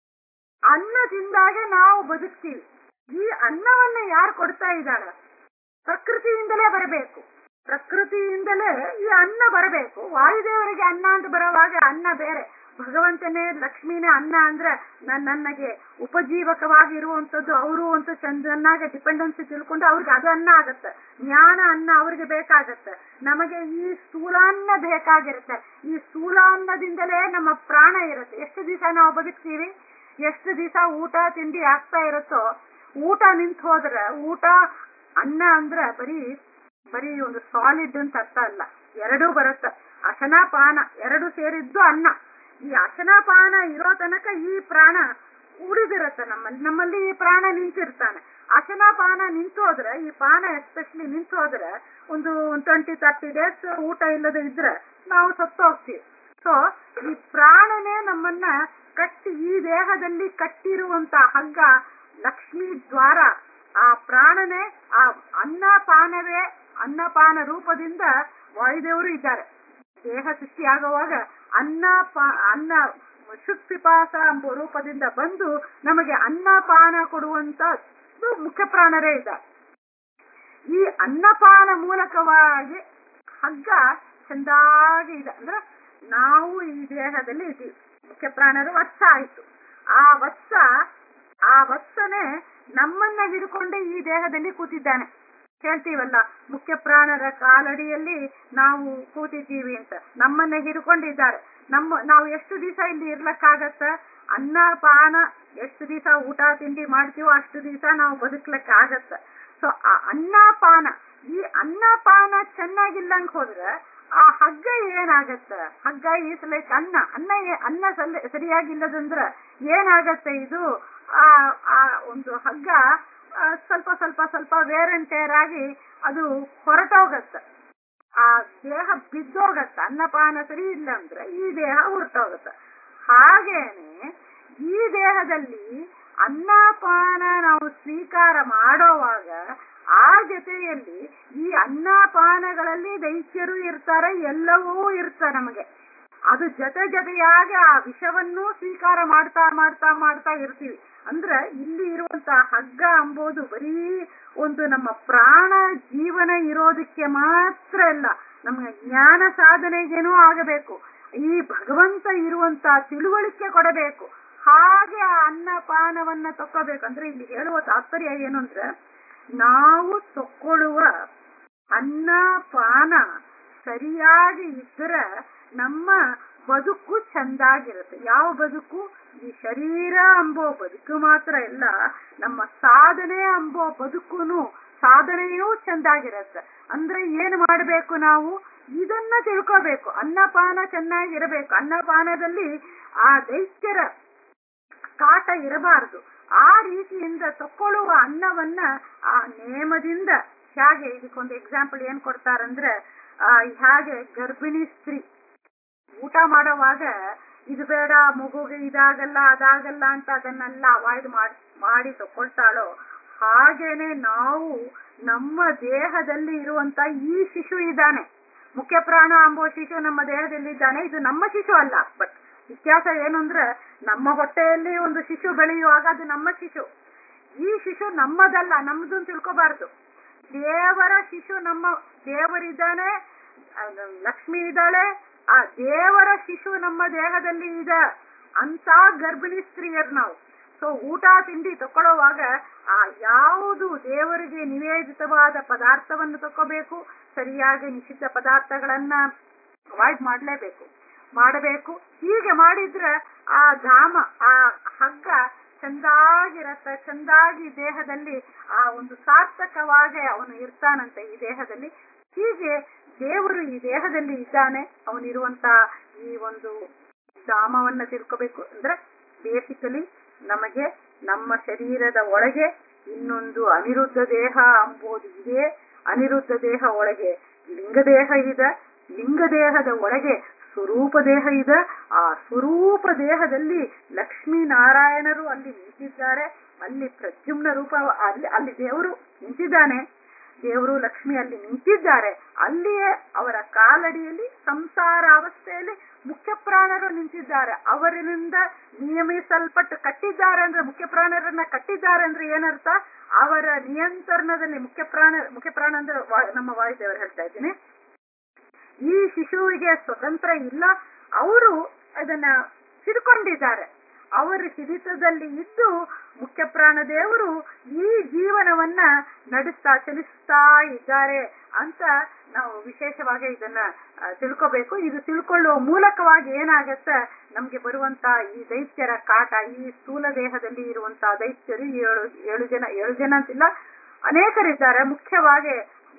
ಅನ್ನದಿಂದಾಗೆ ನಾವು ಬದುಕ್ತೀವಿ ಈ ಅನ್ನವನ್ನ ಯಾರು ಕೊಡ್ತಾ ಇದ್ದಾಳೆ ಪ್ರಕೃತಿಯಿಂದಲೇ ಬರಬೇಕು ಪ್ರಕೃತಿಯಿಂದಲೇ ಈ ಅನ್ನ ಬರಬೇಕು ವಾಯುದೇವರಿಗೆ ಅನ್ನ ಅಂತ ಬರುವಾಗ ಅನ್ನ ಬೇರೆ ಭಗವಂತನೇ ಲಕ್ಷ್ಮೀನೇ ಅನ್ನ ಅಂದ್ರೆ ನನ್ ನನಗೆ ಉಪಜೀವಕವಾಗಿ ಇರುವಂತದ್ದು ಅವರು ಅಂತ ಚೆನ್ನಾಗಿ ಡಿಪೆಂಡೆನ್ಸಿ ತಿಳ್ಕೊಂಡು ಅವ್ರಿಗೆ ಅದು ಅನ್ನ ಆಗತ್ತೆ ಜ್ಞಾನ ಅನ್ನ ಅವ್ರಿಗೆ ಬೇಕಾಗತ್ತೆ ನಮಗೆ ಈ ಸ್ಥೂಲಾನ್ನ ಬೇಕಾಗಿರುತ್ತೆ ಈ ಸ್ಥೂಲಾನ್ನದಿಂದಲೇ ನಮ್ಮ ಪ್ರಾಣ ಇರುತ್ತೆ ಎಷ್ಟು ದಿವಸ ನಾವು ಬದುಕ್ತೀವಿ ಎಷ್ಟು ದಿವಸ ಊಟ ತಿಂಡಿ ಆಗ್ತಾ ಇರುತ್ತೋ ಊಟ ನಿಂತು ಹೋದ್ರೆ ಊಟ ಅನ್ನ ಅಂದ್ರೆ ಬರೀ ಬರೀ ಒಂದು ಸಾಲಿಡ್ ಅಂತ ಅರ್ಥ ಅಲ್ಲ ಎರಡೂ ಬರುತ್ತೆ ಅಶನ ಪಾನ ಎರಡು ಸೇರಿದ್ದು ಅನ್ನ ಈ ಅಶನ ಪಾನ ಇರೋ ತನಕ ಈ ಪ್ರಾಣ ಉಳಿದಿರತ್ತೆ ನಮ್ಮಲ್ಲಿ ನಮ್ಮಲ್ಲಿ ಈ ಪ್ರಾಣ ನಿಂತಿರ್ತಾನೆ ಅಶನ ಪಾನ ನಿಂತು ಹೋದ್ರೆ ಈ ಪಾನ ಎಸ್ಪೆಷಲಿ ನಿಂತು ಹೋದ್ರೆ ಒಂದು ಟ್ವೆಂಟಿ ತರ್ಟಿ ಡೇಸ್ ಊಟ ಇಲ್ಲದೆ ಇದ್ರೆ ನಾವು ಸತ್ತು ಹೋಗ್ತೀವಿ ಸೊ ಈ ಪ್ರಾಣನೇ ನಮ್ಮನ್ನ ಕಟ್ಟಿ ಈ ದೇಹದಲ್ಲಿ ಕಟ್ಟಿರುವಂತ ಹಗ್ಗ ಲಕ್ಷ್ಮಿ ದ್ವಾರ ಆ ಪ್ರಾಣನೇ ಆ ಅನ್ನಪಾನವೇ ಅನ್ನಪಾನ ರೂಪದಿಂದ ವಾಯುದೇವರು ಇದ್ದಾರೆ ದೇಹ ಸೃಷ್ಟಿಯಾಗುವಾಗ ಅನ್ನ ಪಾ ಅನ್ನ ಶುಕ್ತಿಪಾಸ ಎಂಬ ರೂಪದಿಂದ ಬಂದು ನಮಗೆ ಅನ್ನಪಾನ ಕೊಡುವಂತ ಮುಖ್ಯ ಪ್ರಾಣರೇ ಇದ್ದಾರೆ ಈ ಅನ್ನಪಾನ ಮೂಲಕವಾಗಿ ಹಗ್ಗ ಚಂದಾಗಿ ಇದೆ ಅಂದ್ರೆ ನಾವು ಈ ದೇಹದಲ್ಲಿ ಇದ್ದೀವಿ ಮುಖ್ಯ ಪ್ರಾಣರು ವತ್ಸ ಆಯ್ತು ಆ ವತ್ಸ ಆ ವತ್ಸನೇ ನಮ್ಮನ್ನ ಹಿಡ್ಕೊಂಡೆ ಈ ದೇಹದಲ್ಲಿ ಕೂತಿದ್ದಾನೆ ಹೇಳ್ತೀವಲ್ಲ ಮುಖ್ಯ ಪ್ರಾಣರ ಕಾಲಡಿಯಲ್ಲಿ ನಾವು ಕೂತಿದ್ದೀವಿ ಅಂತ ನಮ್ಮನ್ನ ಹಿಡ್ಕೊಂಡಿದ್ದಾರೆ ನಮ್ಮ ನಾವು ಎಷ್ಟು ದಿವಸ ಇಲ್ಲಿ ಇರ್ಲಕ್ಕಾಗತ್ತ ಅನ್ನ ಪಾನ ಎಷ್ಟು ದಿವಸ ಊಟ ತಿಂಡಿ ಮಾಡ್ತೀವೋ ಅಷ್ಟು ದಿವಸ ನಾವು ಬದುಕ್ಲಕ್ಕ ಆಗತ್ತ ಸೊ ಆ ಅನ್ನಪಾನ ಈ ಅನ್ನಪಾನ ಚೆನ್ನಾಗಿಲ್ಲಂಗ್ ಹೋದ್ರೆ ಆ ಹಗ್ಗ ಏನಾಗತ್ತ ಹಗ್ಗ ಈಸ್ ಲೈಕ್ ಅನ್ನ ಅನ್ನ ಏ- ಅನ್ನ ಸಲ್ಲ ಸರಿಯಾಗಿಲ್ಲದಂದ್ರ ಏನಾಗತ್ತೆ ಇದು ಆ ಆ ಒಂದು ಹಗ್ಗ ಆ, ಸ್ವಲ್ಪ ಸ್ವಲ್ಪ ಸ್ವಲ್ಪ ವೇರ್ ಅಂಡ್ ಟೇರ್ ಆಗಿ ಅದು ಹೊರಟೋಗತ್ತೆ ಆ ದೇಹ ಬಿದ್ದೋಗತ್ತ ಅನ್ನಪಾನ ಸರಿ ಇಲ್ಲ ಅಂದ್ರೆ ಈ ದೇಹ ಹೊರಟೋಗತ್ತೆ ಹಾಗೇನೆ ಈ ದೇಹದಲ್ಲಿ ಅನ್ನಪಾನ ನಾವು ಸ್ವೀಕಾರ ಮಾಡೋವಾಗ ಆ ಜೊತೆಯಲ್ಲಿ ಈ ಅನ್ನಪಾನಗಳಲ್ಲಿ ದೈತ್ಯರು ಇರ್ತಾರೆ ಎಲ್ಲವೂ ಇರ್ತಾರೆ ನಮಗೆ ಅದು ಜೊತೆ ಜೊತೆಯಾಗಿ ಆ ವಿಷವನ್ನೂ ಸ್ವೀಕಾರ ಮಾಡ್ತಾ ಮಾಡ್ತಾ ಮಾಡ್ತಾ ಇರ್ತೀವಿ ಅಂದ್ರೆ ಇಲ್ಲಿ ಇರುವಂತ ಹಗ್ಗ ಅಂಬೋದು ಬರೀ ಒಂದು ನಮ್ಮ ಪ್ರಾಣ ಜೀವನ ಇರೋದಕ್ಕೆ ಮಾತ್ರ ಅಲ್ಲ ನಮಗೆ ಜ್ಞಾನ ಸಾಧನೆಗೇನೂ ಆಗಬೇಕು ಈ ಭಗವಂತ ಇರುವಂತ ತಿಳುವಳಿಕೆ ಕೊಡಬೇಕು ಹಾಗೆ ಆ ಅನ್ನಪಾನವನ್ನ ತಕ್ಕೋಬೇಕು ಅಂದ್ರೆ ಇಲ್ಲಿ ಹೇಳುವ ತಾತ್ಪರ್ಯ ಏನು ಅಂದ್ರೆ ನಾವು ತಕ್ಕೊಳ್ಳುವ ಅನ್ನ ಪಾನ ಸರಿಯಾಗಿ ಇದ್ರೆ ನಮ್ಮ ಬದುಕು ಚಂದಾಗಿರುತ್ತೆ ಯಾವ ಬದುಕು ಈ ಶರೀರ ಅಂಬೋ ಬದುಕು ಮಾತ್ರ ಇಲ್ಲ ನಮ್ಮ ಸಾಧನೆ ಅಂಬೋ ಬದುಕುನು ಸಾಧನೆಯೂ ಚಂದಾಗಿರುತ್ತೆ ಅಂದ್ರೆ ಏನ್ ಮಾಡಬೇಕು ನಾವು ಇದನ್ನ ತಿಳ್ಕೋಬೇಕು ಅನ್ನಪಾನ ಚೆನ್ನಾಗಿರಬೇಕು ಅನ್ನಪಾನದಲ್ಲಿ ಆ ದೈತ್ಯರ ಕಾಟ ಇರಬಾರದು ಆ ರೀತಿಯಿಂದ ತಕ್ಕೊಳ್ಳುವ ಅನ್ನವನ್ನ ಆ ನೇಮದಿಂದ ಹೇಗೆ ಇದಕ್ಕೊಂದು ಎಕ್ಸಾಂಪಲ್ ಏನ್ ಕೊಡ್ತಾರಂದ್ರೆ ಆ ಹೇಗೆ ಗರ್ಭಿಣಿ ಸ್ತ್ರೀ ಊಟ ಮಾಡುವಾಗ ಇದು ಬೇಡ ಮಗುಗೆ ಇದಾಗಲ್ಲ ಅದಾಗಲ್ಲ ಅಂತ ಅದನ್ನೆಲ್ಲ ಅವಾಯ್ಡ್ ಮಾಡಿ ಮಾಡಿ ತಕೊಳ್ತಾಳೋ ಹಾಗೇನೆ ನಾವು ನಮ್ಮ ದೇಹದಲ್ಲಿ ಇರುವಂತ ಈ ಶಿಶು ಇದ್ದಾನೆ ಮುಖ್ಯ ಪ್ರಾಣ ಅಂಬೋ ಶಿಶು ನಮ್ಮ ದೇಹದಲ್ಲಿ ಇದ್ದಾನೆ ಇದು ನಮ್ಮ ಶಿಶು ಅಲ್ಲ ಬಟ್ ವ್ಯತ್ಯಾಸ ಏನು ಅಂದ್ರೆ ನಮ್ಮ ಹೊಟ್ಟೆಯಲ್ಲಿ ಒಂದು ಶಿಶು ಬೆಳೆಯುವಾಗ ಅದು ನಮ್ಮ ಶಿಶು ಈ ಶಿಶು ನಮ್ಮದಲ್ಲ ನಮ್ದು ಅಂತ ತಿಳ್ಕೋಬಾರ್ದು ದೇವರ ಶಿಶು ನಮ್ಮ ದೇವರಿದ್ದಾನೆ ಅದು ಲಕ್ಷ್ಮಿ ಇದ್ದಾಳೆ ಆ ದೇವರ ಶಿಶು ನಮ್ಮ ದೇಹದಲ್ಲಿ ಇದೆ ಅಂತ ಗರ್ಭಿಣಿ ಸ್ತ್ರೀಯರು ನಾವು ಸೊ ಊಟ ತಿಂಡಿ ತಕೊಳ್ಳುವಾಗ ಆ ಯಾವುದು ದೇವರಿಗೆ ನಿವೇದಿತವಾದ ಪದಾರ್ಥವನ್ನು ತಕ್ಕೋಬೇಕು ಸರಿಯಾಗಿ ನಿಷಿದ್ಧ ಪದಾರ್ಥಗಳನ್ನ ಅವಾಯ್ಡ್ ಮಾಡಲೇಬೇಕು ಮಾಡಬೇಕು ಹೀಗೆ ಮಾಡಿದ್ರೆ ಆ ಧಾಮ ಆ ಹಗ್ಗ ಚಂದಾಗಿರತ್ತೆ ಚಂದಾಗಿ ದೇಹದಲ್ಲಿ ಆ ಒಂದು ಸಾರ್ಥಕವಾಗಿ ಅವನು ಇರ್ತಾನಂತೆ ಈ ದೇಹದಲ್ಲಿ ಹೀಗೆ ದೇವರು ಈ ದೇಹದಲ್ಲಿ ಇದ್ದಾನೆ ಅವನಿರುವಂತ ಈ ಒಂದು ಧಾಮವನ್ನ ತಿಳ್ಕೋಬೇಕು ಅಂದ್ರೆ ಬೇಸಿಕಲಿ ನಮಗೆ ನಮ್ಮ ಶರೀರದ ಒಳಗೆ ಇನ್ನೊಂದು ಅನಿರುದ್ಧ ದೇಹ ಅಂಬೋದು ಇದೆ ಅನಿರುದ್ಧ ದೇಹ ಒಳಗೆ ಲಿಂಗದೇಹ ಇದೆ ಲಿಂಗದೇಹದ ಒಳಗೆ ಸ್ವರೂಪ ದೇಹ ಇದೆ ಆ ಸ್ವರೂಪ ದೇಹದಲ್ಲಿ ಲಕ್ಷ್ಮೀ ನಾರಾಯಣರು ಅಲ್ಲಿ ನಿಂತಿದ್ದಾರೆ ಅಲ್ಲಿ ಪ್ರದ್ಯುಮ್ನ ರೂಪ ಅಲ್ಲಿ ಅಲ್ಲಿ ದೇವರು ನಿಂತಿದ್ದಾನೆ ದೇವರು ಲಕ್ಷ್ಮಿ ಅಲ್ಲಿ ನಿಂತಿದ್ದಾರೆ ಅಲ್ಲಿಯೇ ಅವರ ಕಾಲಡಿಯಲ್ಲಿ ಸಂಸಾರ ಅವಸ್ಥೆಯಲ್ಲಿ ಮುಖ್ಯ ಪ್ರಾಣರು ನಿಂತಿದ್ದಾರೆ ಅವರಿಂದ ನಿಯಮಿಸಲ್ಪಟ್ಟು ಕಟ್ಟಿದ್ದಾರೆ ಅಂದ್ರೆ ಮುಖ್ಯ ಪ್ರಾಣರನ್ನ ಕಟ್ಟಿದ್ದಾರೆ ಅಂದ್ರೆ ಏನರ್ಥ ಅವರ ನಿಯಂತ್ರಣದಲ್ಲಿ ಮುಖ್ಯ ಪ್ರಾಣ ಮುಖ್ಯ ಪ್ರಾಣ ಅಂದ್ರೆ ವಾ- ನಮ್ಮ ವಾಯುದೇವರು ಹೇಳ್ತಾ ಇದ್ದೀನಿ ಈ ಶಿಶುವಿಗೆ ಸ್ವತಂತ್ರ ಇಲ್ಲ ಅವರು ಅದನ್ನ ಹಿಡ್ಕೊಂಡಿದ್ದಾರೆ ಅವರ ಹಿಡಿತದಲ್ಲಿ ಇದ್ದು ಮುಖ್ಯ ಪ್ರಾಣ ದೇವರು ಈ ಜೀವನವನ್ನ ನಡೆಸ್ತಾ ಚಲಿಸ್ತಾ ಇದ್ದಾರೆ ಅಂತ ನಾವು ವಿಶೇಷವಾಗಿ ಇದನ್ನ ಆ, ತಿಳ್ಕೋಬೇಕು ಇದು ತಿಳ್ಕೊಳ್ಳುವ ಮೂಲಕವಾಗಿ ಏನಾಗತ್ತೆ ನಮ್ಗೆ ಬರುವಂತ ಈ ದೈತ್ಯರ ಕಾಟ ಈ ಸ್ಥೂಲ ದೇಹದಲ್ಲಿ ಇರುವಂತ ದೈತ್ಯರು ಏಳು ಏಳು ಜನ ಏಳು ಜನ ಅಂತಿಲ್ಲ ಅನೇಕರಿದ್ದಾರೆ ಮುಖ್ಯವಾಗಿ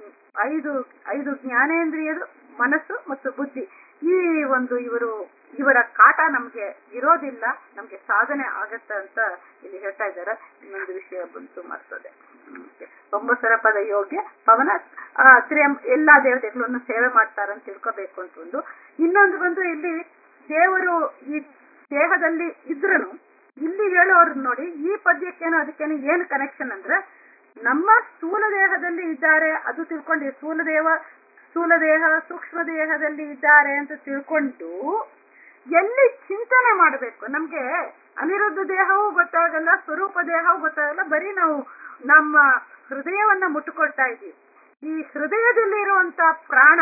ಐದು ಐದು ಜ್ಞಾನೇಂದ್ರಿಯರು ಮನಸ್ಸು ಮತ್ತು ಬುದ್ಧಿ ಈ ಒಂದು ಇವರು ಇವರ ಕಾಟ ನಮ್ಗೆ ಇರೋದಿಲ್ಲ ನಮ್ಗೆ ಸಾಧನೆ ಆಗತ್ತೆ ಅಂತ ಇಲ್ಲಿ ಹೇಳ್ತಾ ಇದ್ದಾರೆ ಇನ್ನೊಂದು ವಿಷಯ ಬಂತು ಮರ್ತದೆ ಒಂಬತ್ತರ ಪದ ಯೋಗ್ಯ ಪವನ ಆ, ತ್ರಿಯಂ ಎಲ್ಲಾ ದೇವತೆಗಳನ್ನು ಸೇವೆ ಮಾಡ್ತಾರಂತ ತಿಳ್ಕೋಬೇಕು ಅಂತ ಒಂದು ಇನ್ನೊಂದು ಬಂದು ಇಲ್ಲಿ ದೇವರು ಈ ದೇಹದಲ್ಲಿ ಇದ್ರನು ಇಲ್ಲಿ ಹೇಳೋರು ನೋಡಿ ಈ ಪದ್ಯಕ್ಕೇನು ಅದಕ್ಕೇನು ಏನು ಕನೆಕ್ಷನ್ ಅಂದ್ರೆ ನಮ್ಮ ಸ್ಥೂಲ ದೇಹದಲ್ಲಿ ಇದ್ದಾರೆ ಅದು ತಿಳ್ಕೊಂಡು ಸ್ಥೂಲ ದೇಹ ಸ್ಥೂಲ ದೇಹ ಸೂಕ್ಷ್ಮ ದೇಹದಲ್ಲಿ ಇದ್ದಾರೆ ಅಂತ ತಿಳ್ಕೊಂಡು ಎಲ್ಲಿ ಚಿಂತನೆ ಮಾಡಬೇಕು ನಮ್ಗೆ ಅನಿರುದ್ಧ ದೇಹವೂ ಗೊತ್ತಾಗಲ್ಲ ಸ್ವರೂಪ ದೇಹವೂ ಗೊತ್ತಾಗಲ್ಲ ಬರೀ ನಾವು ನಮ್ಮ ಹೃದಯವನ್ನ ಮುಟ್ಟುಕೊಳ್ತಾ ಇದ್ದೀವಿ ಈ ಹೃದಯದಲ್ಲಿ ಇರುವಂತ ಪ್ರಾಣ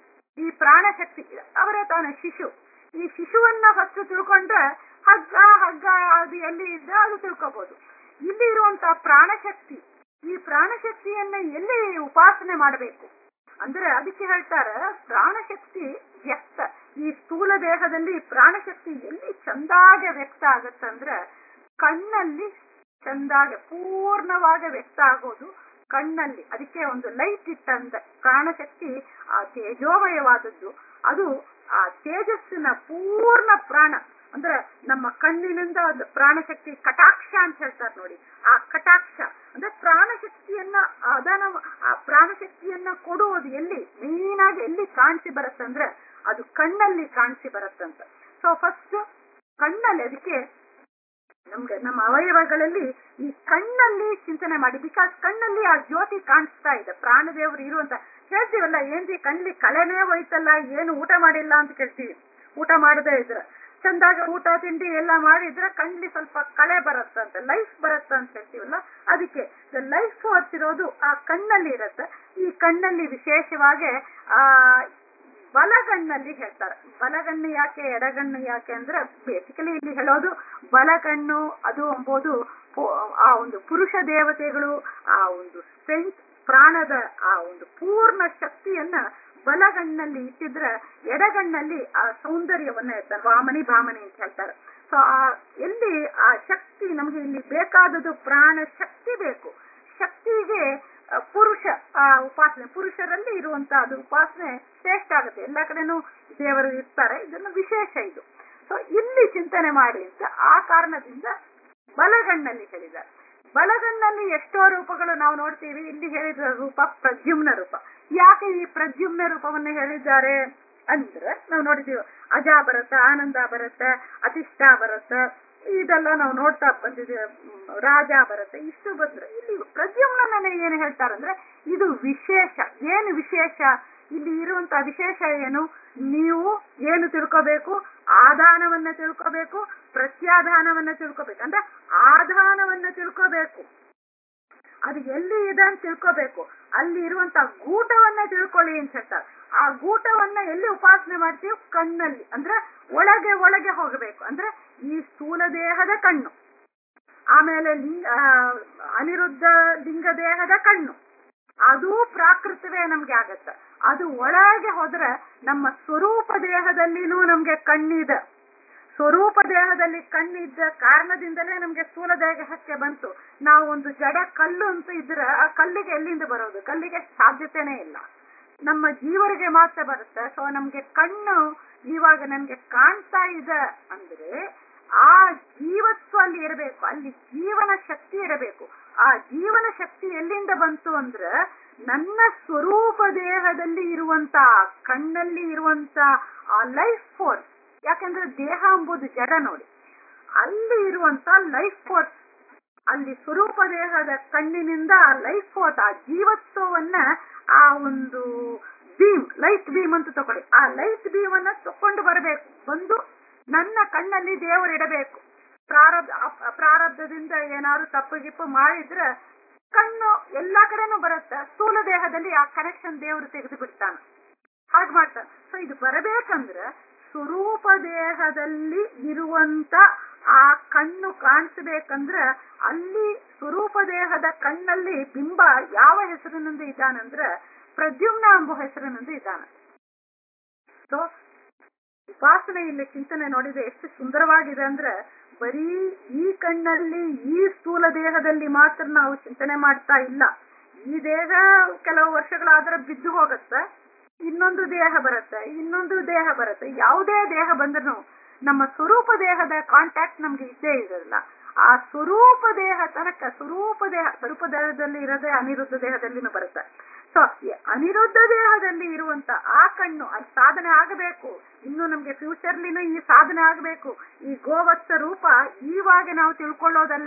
ಈ ಪ್ರಾಣ ಶಕ್ತಿ ಅವರೇ ತಾನೇ ಶಿಶು ಈ ಶಿಶುವನ್ನ ಫಸ್ಟ್ ತಿಳ್ಕೊಂಡ್ರೆ ಹಗ್ಗ ಹಗ್ಗ ಅದು ಎಲ್ಲಿ ಇದ್ದ ಅದು ತಿಳ್ಕೋಬಹುದು ಇಲ್ಲಿ ಇರುವಂತ ಪ್ರಾಣಶಕ್ತಿ ಈ ಪ್ರಾಣಶಕ್ತಿಯನ್ನ ಎಲ್ಲಿ ಉಪಾಸನೆ ಮಾಡಬೇಕು ಅಂದ್ರೆ ಅದಕ್ಕೆ ಹೇಳ್ತಾರೆ ಪ್ರಾಣಶಕ್ತಿ ವ್ಯಕ್ತ ಈ ಸ್ಥೂಲ ದೇಹದಲ್ಲಿ ಪ್ರಾಣಶಕ್ತಿ ಎಲ್ಲಿ ಚಂದಾಗೆ ವ್ಯಕ್ತ ಆಗತ್ತಂದ್ರೆ ಕಣ್ಣಲ್ಲಿ ಚಂದಾಗೆ ಪೂರ್ಣವಾಗಿ ವ್ಯಕ್ತ ಆಗೋದು ಕಣ್ಣಲ್ಲಿ ಅದಕ್ಕೆ ಒಂದು ಲೈಟ್ ಇಟ್ಟಂತ ಪ್ರಾಣಶಕ್ತಿ ಆ ತೇಜೋಮಯವಾದದ್ದು ಅದು ಆ ತೇಜಸ್ಸಿನ ಪೂರ್ಣ ಪ್ರಾಣ ಅಂದ್ರೆ ನಮ್ಮ ಕಣ್ಣಿನಿಂದ ಅದು ಪ್ರಾಣಶಕ್ತಿ ಕಟಾಕ್ಷ ಅಂತ ಹೇಳ್ತಾರೆ ನೋಡಿ ಆ ಕಟಾಕ್ಷ ಅಂದ್ರೆ ಪ್ರಾಣಶಕ್ತಿಯನ್ನ ಅದನ ಆ ಪ್ರಾಣಶಕ್ತಿಯನ್ನ ಕೊಡುವುದು ಎಲ್ಲಿ ಮೇನ್ ಆಗಿ ಎಲ್ಲಿ ಕಾಣಿಸಿ ಬರುತ್ತಂದ್ರೆ ಅದು ಕಣ್ಣಲ್ಲಿ ಕಾಣಿಸಿ ಬರುತ್ತಂತ ಸೊ ಫಸ್ಟ್ ಕಣ್ಣಲ್ಲಿ ಅದಕ್ಕೆ ನಮ್ಗೆ ನಮ್ಮ ಅವಯವಗಳಲ್ಲಿ ಈ ಕಣ್ಣಲ್ಲಿ ಚಿಂತನೆ ಮಾಡಿ ಬಿಕಾಸ್ ಕಣ್ಣಲ್ಲಿ ಆ ಜ್ಯೋತಿ ಕಾಣಿಸ್ತಾ ಇದೆ ಪ್ರಾಣದೇವರು ಇರುವಂತ ಹೇಳ್ತೀವಲ್ಲ ಏನ್ರಿ ಕಣ್ಣಲ್ಲಿ ಕಳೆನೇ ಹೋಯ್ತಲ್ಲ ಏನು ಊಟ ಮಾಡಿಲ್ಲ ಅಂತ ಕೇಳ್ತೀವಿ ಊಟ ಮಾಡದೇ ಇದ್ರ ಚಂದಾಗ ಊಟ ತಿಂಡಿ ಎಲ್ಲ ಮಾಡಿದ್ರೆ ಕಣ್ಣಲ್ಲಿ ಸ್ವಲ್ಪ ಕಳೆ ಬರುತ್ತಂತೆ ಲೈಫ್ ಬರುತ್ತೆ ಅಂತ ಹೇಳ್ತೀವಲ್ಲ ಅದಕ್ಕೆ ಲೈಫ್ ಫೋರ್ಸ್ ಇರೋದು ಆ ಕಣ್ಣಲ್ಲಿ ಇರುತ್ತೆ ಈ ಕಣ್ಣಲ್ಲಿ ವಿಶೇಷವಾಗಿ ಆ ಬಲಗಣ್ಣಲ್ಲಿ ಹೇಳ್ತಾರೆ ಬಲಗಣ್ಣು ಯಾಕೆ ಎಡಗಣ್ಣು ಯಾಕೆ ಅಂದ್ರೆ ಬೇಸಿಕಲಿ ಇಲ್ಲಿ ಹೇಳೋದು ಬಲಗಣ್ಣು ಅದು ಎಂಬುದು ಪು- ಆ ಒಂದು ಪುರುಷ ದೇವತೆಗಳು ಆ ಒಂದು ಸ್ಟ್ರೆಂತ್ ಪ್ರಾಣದ ಆ ಒಂದು ಪೂರ್ಣ ಶಕ್ತಿಯನ್ನ ಬಲಗಣ್ಣಲ್ಲಿ ಇಟ್ಟಿದ್ರೆ ಎಡಗಣ್ಣಲ್ಲಿ ಆ ಸೌಂದರ್ಯವನ್ನ ಇರ್ತಾರೆ ವಾಮನಿ ಭಾಮನಿ ಅಂತ ಹೇಳ್ತಾರೆ ಸೊ ಆ ಎಲ್ಲಿ ಆ ಶಕ್ತಿ ನಮಗೆ ಇಲ್ಲಿ ಬೇಕಾದದ್ದು ಪ್ರಾಣ ಶಕ್ತಿ ಬೇಕು ಶಕ್ತಿಗೆ ಆ, ಪುರುಷ ಆ ಉಪಾಸನೆ ಪುರುಷರಲ್ಲಿ ಇರುವಂತ ಅದು ಉಪಾಸನೆ ಶ್ರೇಷ್ಠ ಆಗುತ್ತೆ ಎಲ್ಲ ಕಡೆನೂ ದೇವರು ಇರ್ತಾರೆ ಇದನ್ನು ವಿಶೇಷ ಇದು ಸೊ ಇಲ್ಲಿ ಚಿಂತನೆ ಮಾಡಿ ಅಂತ ಆ ಕಾರಣದಿಂದ ಬಲಗಣ್ಣಲ್ಲಿ ಹೇಳಿದ್ದಾರೆ ಬಲಗಣ್ಣಲ್ಲಿ ಎಷ್ಟೋ ರೂಪಗಳು ನಾವು ನೋಡ್ತೀವಿ ಇಲ್ಲಿ ಹೇಳಿದ ರೂಪ ಪ್ರದ್ಯುಮ್ನ ರೂಪ ಯಾಕೆ ಈ ಪ್ರದ್ಯುಮ್ನ ರೂಪವನ್ನು ಹೇಳಿದ್ದಾರೆ ಅಂದ್ರೆ ನಾವು ನೋಡಿದೀವಿ ಅಜಾ ಬರತ್ತ ಆನಂದ ಬರತ್ತ ಅತಿಷ್ಠ ಬರತ್ತ ಇದೆಲ್ಲ ನಾವು ನೋಡ್ತಾ ಬಂದಿದ್ದೀವಿ ಹ್ಮ್, ರಾಜ ಬರುತ್ತೆ ಇಷ್ಟು ಬಂದ್ರೆ ಇಲ್ಲಿ ಪ್ರದ್ಯುಮ್ನ ಏನು ಹೇಳ್ತಾರಂದ್ರೆ ಇದು ವಿಶೇಷ ಏನು ವಿಶೇಷ ಇಲ್ಲಿ ಇರುವಂತ ವಿಶೇಷ ಏನು ನೀವು ಏನು ತಿಳ್ಕೋಬೇಕು ಆದಾನವನ್ನ ತಿಳ್ಕೋಬೇಕು ಪ್ರತ್ಯಾಧಾನವನ್ನ ತಿಳ್ಕೋಬೇಕು ಅಂದ್ರೆ ಆಧಾನವನ್ನ ತಿಳ್ಕೋಬೇಕು ಅದು ಎಲ್ಲಿ ಇದೆ ಅಂತ ತಿಳ್ಕೋಬೇಕು ಅಲ್ಲಿ ಇರುವಂತ ಗೂಟವನ್ನ ತಿಳ್ಕೊಳ್ಳಿ ಅಂತ ಹೇಳ್ತಾರೆ ಆ ಗೂಟವನ್ನ ಎಲ್ಲಿ ಉಪಾಸನೆ ಮಾಡ್ತೀವಿ ಕಣ್ಣಲ್ಲಿ ಅಂದ್ರೆ ಒಳಗೆ ಒಳಗೆ ಹೋಗಬೇಕು ಅಂದ್ರೆ ಈ ಸ್ಥೂಲ ದೇಹದ ಕಣ್ಣು ಆಮೇಲೆ ಲಿಂಗ ಆ, ಅನಿರುದ್ಧ ಲಿಂಗ ದೇಹದ ಕಣ್ಣು ಅದು ಪ್ರಾಕೃತವೇ ನಮ್ಗೆ ಆಗತ್ತ ಅದು ಒಳಗೆ ಹೋದ್ರೆ ನಮ್ಮ ಸ್ವರೂಪ ದೇಹದಲ್ಲಿನೂ ನಮ್ಗೆ ಕಣ್ಣಿದೆ ಸ್ವರೂಪ ದೇಹದಲ್ಲಿ ಕಣ್ಣಿದ್ದ ಕಾರಣದಿಂದಲೇ ನಮ್ಗೆ ಸ್ಥೂಲ ದೇಹಕ್ಕೆ ಬಂತು ನಾವು ಒಂದು ಜಡ ಕಲ್ಲು ಅಂತ ಇದ್ರೆ ಆ ಕಲ್ಲಿಗೆ ಎಲ್ಲಿಂದ ಬರೋದು ಕಲ್ಲಿಗೆ ಸಾಧ್ಯತೆನೇ ಇಲ್ಲ ನಮ್ಮ ಜೀವರಿಗೆ ಮಾತ್ರ ಬರುತ್ತೆ ಸೊ ನಮ್ಗೆ ಕಣ್ಣು ಇವಾಗ ನನ್ಗೆ ಕಾಣ್ತಾ ಇದೆ ಅಂದ್ರೆ ಆ ಜೀವತ್ವ ಅಲ್ಲಿ ಇರಬೇಕು ಅಲ್ಲಿ ಜೀವನ ಶಕ್ತಿ ಇರಬೇಕು ಆ ಜೀವನ ಶಕ್ತಿ ಎಲ್ಲಿಂದ ಬಂತು ಅಂದ್ರೆ ನನ್ನ ಸ್ವರೂಪ ದೇಹದಲ್ಲಿ ಇರುವಂತ ಕಣ್ಣಲ್ಲಿ ಇರುವಂತ ಆ ಲೈಫ್ ಫೋರ್ಸ್ ಯಾಕಂದ್ರೆ ದೇಹ ಎಂಬುದು ಜಡ ನೋಡಿ ಅಲ್ಲಿ ಇರುವಂತ ಲೈಫ್ ಫೋರ್ಸ್ ಅಲ್ಲಿ ಸ್ವರೂಪ ದೇಹದ ಕಣ್ಣಿನಿಂದ ಆ ಲೈಫ್ ಫೋರ್ಸ್ ಆ ಜೀವತ್ವವನ್ನ ಆ ಒಂದು ಬೀಮ್ ಲೈಟ್ ಬೀಮ್ ಅಂತ ತಗೊಳ್ಳಿ ಆ ಲೈಟ್ ಬೀಮ್ ಅನ್ನ ತಕೊಂಡು ಬರಬೇಕು ಬಂದು ನನ್ನ ಕಣ್ಣಲ್ಲಿ ದೇವರು ಇಡಬೇಕು ಪ್ರಾರಬ್ಧ ಅಪ್- ಪ್ರಾರಬ್ಧದಿಂದ ಏನಾದ್ರು ತಪ್ಪು ಗಿಪ್ಪು ಮಾಡಿದ್ರೆ ಕಣ್ಣು ಎಲ್ಲಾ ಕಡೆನೂ ಬರುತ್ತೆ ಸ್ಥೂಲ ದೇಹದಲ್ಲಿ ಆ ಕನೆಕ್ಷನ್ ದೇವರು ತೆಗೆದು ಬಿಡ್ತಾನೆ ಹಾಗೆ ಮಾಡ್ತಾನೆ ಸೊ ಇದು ಬರಬೇಕಂದ್ರೆ ಸ್ವರೂಪ ದೇಹದಲ್ಲಿ ಇರುವಂತ ಆ ಕಣ್ಣು ಕಾಣಿಸ್ಬೇಕಂದ್ರೆ ಅಲ್ಲಿ ಸ್ವರೂಪ ದೇಹದ ಕಣ್ಣಲ್ಲಿ ಬಿಂಬ ಯಾವ ಹೆಸರಿನಿಂದ ಇದ್ದಾನಂದ್ರೆ ಪ್ರದ್ಯುಮ್ನ ಎಂಬ ಹೆಸರಿನಿಂದ ಇದ್ದಾನೆ ಸೊ ಉಪಾಸನೆ ಇಲ್ಲಿ ಚಿಂತನೆ ನೋಡಿದ್ರೆ ಎಷ್ಟು ಸುಂದರವಾಗಿದೆ ಅಂದ್ರೆ ಬರೀ ಈ ಕಣ್ಣಲ್ಲಿ ಈ ಸ್ಥೂಲ ದೇಹದಲ್ಲಿ ಮಾತ್ರ ನಾವು ಚಿಂತನೆ ಮಾಡ್ತಾ ಇಲ್ಲ ಈ ದೇಹ ಕೆಲವು ವರ್ಷಗಳಾದ್ರೆ ಬಿದ್ದು ಹೋಗುತ್ತೆ ಇನ್ನೊಂದು ದೇಹ ಬರುತ್ತೆ ಇನ್ನೊಂದು ದೇಹ ಬರುತ್ತೆ ಯಾವುದೇ ದೇಹ ಬಂದ್ರೂ ನಮ್ಮ ಸ್ವರೂಪ ದೇಹದ ಕಾಂಟ್ಯಾಕ್ಟ್ ನಮ್ಗೆ ಇದ್ದೇ ಇರಲ್ಲ ಆ ಸ್ವರೂಪ ದೇಹ ತನಕ ಸ್ವರೂಪ ದೇಹ ಸ್ವರೂಪ ದೇಹದಲ್ಲಿ ಇರೋದೇ ಅನಿರುದ್ಧ ದೇಹದಲ್ಲಿನೂ ಬರುತ್ತೆ ಸೊ ಈ ಅನಿರುದ್ಧ ದೇಹದಲ್ಲಿ ಇರುವಂತ ಆ ಕಣ್ಣು ಅದು ಸಾಧನೆ ಆಗಬೇಕು ಇನ್ನು ನಮ್ಗೆ ಫ್ಯೂಚರ್ಲಿನೂ ಈ ಸಾಧನೆ ಆಗಬೇಕು ಈ ಗೋವತ್ಸ ರೂಪ ಈವಾಗ ನಾವು ತಿಳ್ಕೊಳ್ಳೋದಲ್ಲ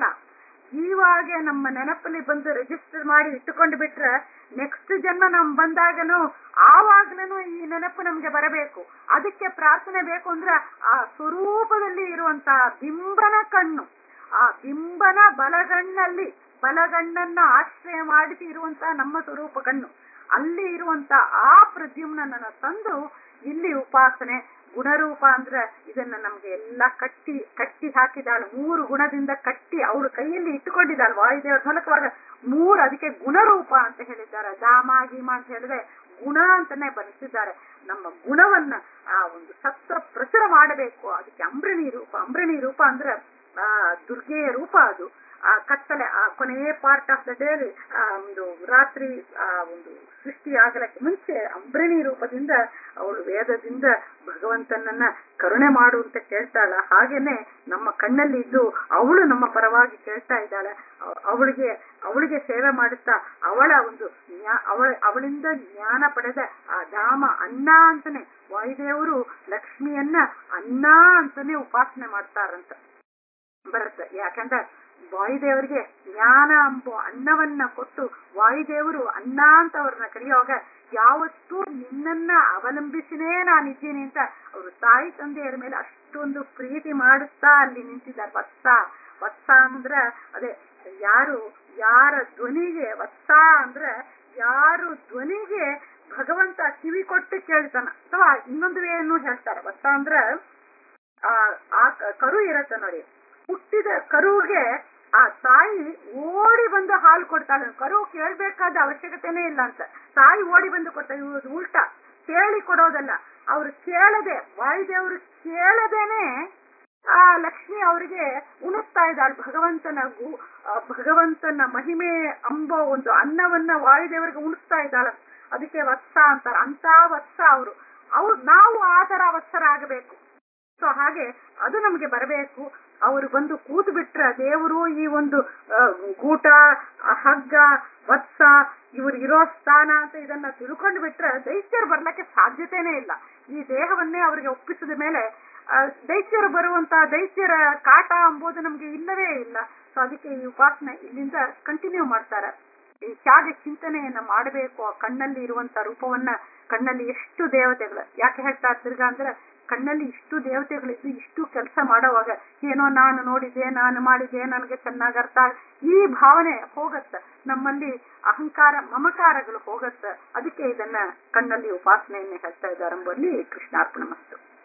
ಈವಾಗ ನಮ್ಮ ನೆನಪಲ್ಲಿ ಬಂದು ರಿಜಿಸ್ಟರ್ ಮಾಡಿ ಇಟ್ಟುಕೊಂಡು ಬಿಟ್ರೆ ನೆಕ್ಸ್ಟ್ ಜನ್ಮ ನಮ್ ಬಂದಾಗನು ಆವಾಗ್ಲೂ ಈ ನೆನಪು ನಮ್ಗೆ ಬರಬೇಕು ಅದಕ್ಕೆ ಪ್ರಾರ್ಥನೆ ಬೇಕು ಅಂದ್ರೆ ಆ ಸ್ವರೂಪದಲ್ಲಿ ಇರುವಂತ ಬಿಂಬನ ಕಣ್ಣು ಆ ಬಿಂಬನ ಬಲಗಣ್ಣಲ್ಲಿ ಬಲಗಣ್ಣನ್ನ ಆಶ್ರಯ ಮಾಡಿಸಿ ಇರುವಂತ ನಮ್ಮ ಸ್ವರೂಪ ಕಣ್ಣು ಅಲ್ಲಿ ಇರುವಂತ ಆ ಪ್ರದ್ಯುಮ್ನನ್ನ ತಂದು ಇಲ್ಲಿ ಉಪಾಸನೆ ಗುಣರೂಪ ಅಂದ್ರೆ ಇದನ್ನ ನಮ್ಗೆ ಎಲ್ಲ ಕಟ್ಟಿ ಕಟ್ಟಿ ಹಾಕಿದಾಳು ಮೂರು ಗುಣದಿಂದ ಕಟ್ಟಿ ಅವಳು ಕೈಯಲ್ಲಿ ಇಟ್ಟುಕೊಂಡಿದ್ದಾಳೆ ವಾಯುದೇವರ ಮೂಲಕವಾಗ ಮೂರು ಅದಕ್ಕೆ ಗುಣರೂಪ ಅಂತ ಹೇಳಿದ್ದಾರೆ ದಾಮ ಗೀಮ ಅಂತ ಹೇಳಿದ್ರೆ ಗುಣ ಅಂತಾನೆ ಬರೆಸಿದ್ದಾರೆ ನಮ್ಮ ಗುಣವನ್ನ ಆ ಒಂದು ಸತ್ವ ಪ್ರಚುರ ಮಾಡಬೇಕು ಅದಕ್ಕೆ ಅಂಬ್ರಣಿ ರೂಪ ಅಂಬ್ರಣಿ ರೂಪ ಅಂದ್ರೆ ಆ ದುರ್ಗೆಯ ರೂಪ ಅದು ಆ ಕತ್ತಲೆ ಆ ಕೊನೆಯ ಪಾರ್ಟ್ ಆಫ್ ದ ಡೇ ಆ ಒಂದು ರಾತ್ರಿ ಆ ಒಂದು ಸೃಷ್ಟಿ ಆಗಲಕ್ಕೆ ಮುಂಚೆ ಅಂಬ್ರಣಿ ರೂಪದಿಂದ ಅವಳು ವೇದದಿಂದ ಭಗವಂತನನ್ನ ಕರುಣೆ ಮಾಡು ಅಂತ ಕೇಳ್ತಾಳ ಹಾಗೇನೆ ನಮ್ಮ ಕಣ್ಣಲ್ಲಿ ಇದ್ದು ಅವಳು ನಮ್ಮ ಪರವಾಗಿ ಕೇಳ್ತಾ ಇದ್ದಾಳೆ ಅವ- ಅವಳಿಗೆ ಅವಳಿಗೆ ಸೇವೆ ಮಾಡುತ್ತಾ ಅವಳ ಒಂದು ಜ್ಞಾ- ಅವಳ ಅವಳಿಂದ ಜ್ಞಾನ ಪಡೆದ ಆ ಧಾಮ ಅನ್ನ ಅಂತಾನೆ ವಾಯುದೇವರು ಲಕ್ಷ್ಮಿಯನ್ನ ಅನ್ನ ಅಂತಾನೆ ಉಪಾಸನೆ ಮಾಡ್ತಾರಂತ ಬರುತ್ತೆ ಯಾಕಂದ್ರೆ ವಾಯುದೇವರಿಗೆ ಜ್ಞಾನ ಎಂಬ ಅನ್ನವನ್ನ ಕೊಟ್ಟು ವಾಯುದೇವರು ಅನ್ನ ಅಂತ ಅವ್ರನ್ನ ಕರೆಯುವಾಗ ಯಾವತ್ತೂ ನಿನ್ನನ್ನ ಅವಲಂಬಿಸಿನೇ ನಾನಿದ್ದೀನಿ ಅಂತ ಅವರು ತಾಯಿ ತಂದೆಯರ ಮೇಲೆ ಅಷ್ಟೊಂದು ಪ್ರೀತಿ ಮಾಡುತ್ತಾ ಅಲ್ಲಿ ನಿಂತಿದ್ದಾರೆ ವತ್ಸ ವತ್ಸ ಅಂದ್ರೆ ಅದೇ ಯಾರು ಯಾರ ಧ್ವನಿಗೆ ವತ್ಸ ಅಂದ್ರೆ ಯಾರು ಧ್ವನಿಗೆ ಭಗವಂತ ಕಿವಿ ಕೊಟ್ಟು ಕೇಳ್ತಾನ ಅಥವಾ ಇನ್ನೊಂದು ಏನು ಹೇಳ್ತಾರೆ ವತ್ಸ ಅಂದ್ರೆ ಆ ಆ ಕ- ಕರು ಇರತ್ತೆ ನೋಡಿ ಹುಟ್ಟಿದ ಕರುವಿಗೆ ಆ ತಾಯಿ ಓಡಿ ಬಂದು ಹಾಲು ಕೊಡ್ತಾಳೆ ಕರು ಕೇಳ್ಬೇಕಾದ ಅವಶ್ಯಕತೆನೇ ಇಲ್ಲ ಅಂತ ತಾಯಿ ಓಡಿ ಬಂದು ಕೊಡ್ತಾಳೆ ಇವ್ರದ್ದು ಉಲ್ಟಾ ಕೇಳಿ ಕೊಡೋದಲ್ಲ ಅವ್ರು ಕೇಳದೆ ವಾಯುದೇವರು ಕೇಳದೇನೆ ಆ ಲಕ್ಷ್ಮಿ ಅವರಿಗೆ ಉಣಿಸ್ತಾ ಇದ್ದಾಳೆ ಭಗವಂತನ ಗು ಆ, ಭಗವಂತನ ಮಹಿಮೆ ಅಂಬ ಒಂದು ಅನ್ನವನ್ನ ವಾಯುದೇವರಿಗೆ ಉಣಿಸ್ತಾ ಇದ್ದಾಳೆ ಅದಕ್ಕೆ ವತ್ಸ ಅಂತಾರೆ ಅಂತ ವತ್ಸ ಅವರು ಅವ್ರು ನಾವು ಆ ತರ ವತ್ಸರಾಗಬೇಕು ಸೊ ಹಾಗೆ ಅದು ನಮಗೆ ಬರಬೇಕು ಅವರು ಬಂದು ಕೂತು ಬಿಟ್ರೆ ದೇವರು ಈ ಒಂದು ಆ, ಗೂಟ ಆ, ಹಗ್ಗ ವತ್ಸ ಇವ್ರು ಇರೋ ಸ್ಥಾನ ಅಂತ ಇದನ್ನ ತಿಳ್ಕೊಂಡು ಬಿಟ್ರೆ ದೈತ್ಯರು ಬರ್ಲಿಕ್ಕೆ ಸಾಧ್ಯತೆನೇ ಇಲ್ಲ ಈ ದೇಹವನ್ನೇ ಅವರಿಗೆ ಒಪ್ಪಿಸಿದ ಮೇಲೆ ಆ, ದೈತ್ಯರು ಬರುವಂತ ದೈತ್ಯರ ಕಾಟ ಎಂಬುದು ನಮ್ಗೆ ಇಲ್ಲವೇ ಇಲ್ಲ ಸೊ ಅದಕ್ಕೆ ಈ ಉಪಾಸನೆ ಇಲ್ಲಿಂದ ಕಂಟಿನ್ಯೂ ಮಾಡ್ತಾರೆ ಈ ತ್ಯಾಗ ಚಿಂತನೆಯನ್ನ ಮಾಡಬೇಕು ಆ ಕಣ್ಣಲ್ಲಿ ಇರುವಂತ ರೂಪವನ್ನ ಕಣ್ಣಲ್ಲಿ ಎಷ್ಟು ದೇವತೆಗಳು ಯಾಕೆ ಹೇಳ್ತಾ ತಿರ್ಗಾ ಅಂದ್ರೆ ಕಣ್ಣಲ್ಲಿ ಇಷ್ಟು ದೇವತೆಗಳಿದ್ದು ಇಷ್ಟು ಕೆಲಸ ಮಾಡೋವಾಗ ಏನೋ ನಾನು ನೋಡಿದೆ ನಾನು ಮಾಡಿದೆ ನನಗೆ ಚೆನ್ನಾಗಿ ಅರ್ಥ ಆಗ್- ಈ ಭಾವನೆ ಹೋಗತ್ತ ನಮ್ಮಲ್ಲಿ ಅಹಂಕಾರ ಮಮಕಾರಗಳು ಹೋಗತ್ತ ಅದಕ್ಕೆ ಇದನ್ನ ಕಣ್ಣಲ್ಲಿ ಉಪಾಸನೆಯನ್ನ ಹೇಳ್ತಾ ಇದ್ದಾರೆ ಎಂಬಲ್ಲಿ ಕೃಷ್ಣಾರ್ಪಣ ಮಸ್ತು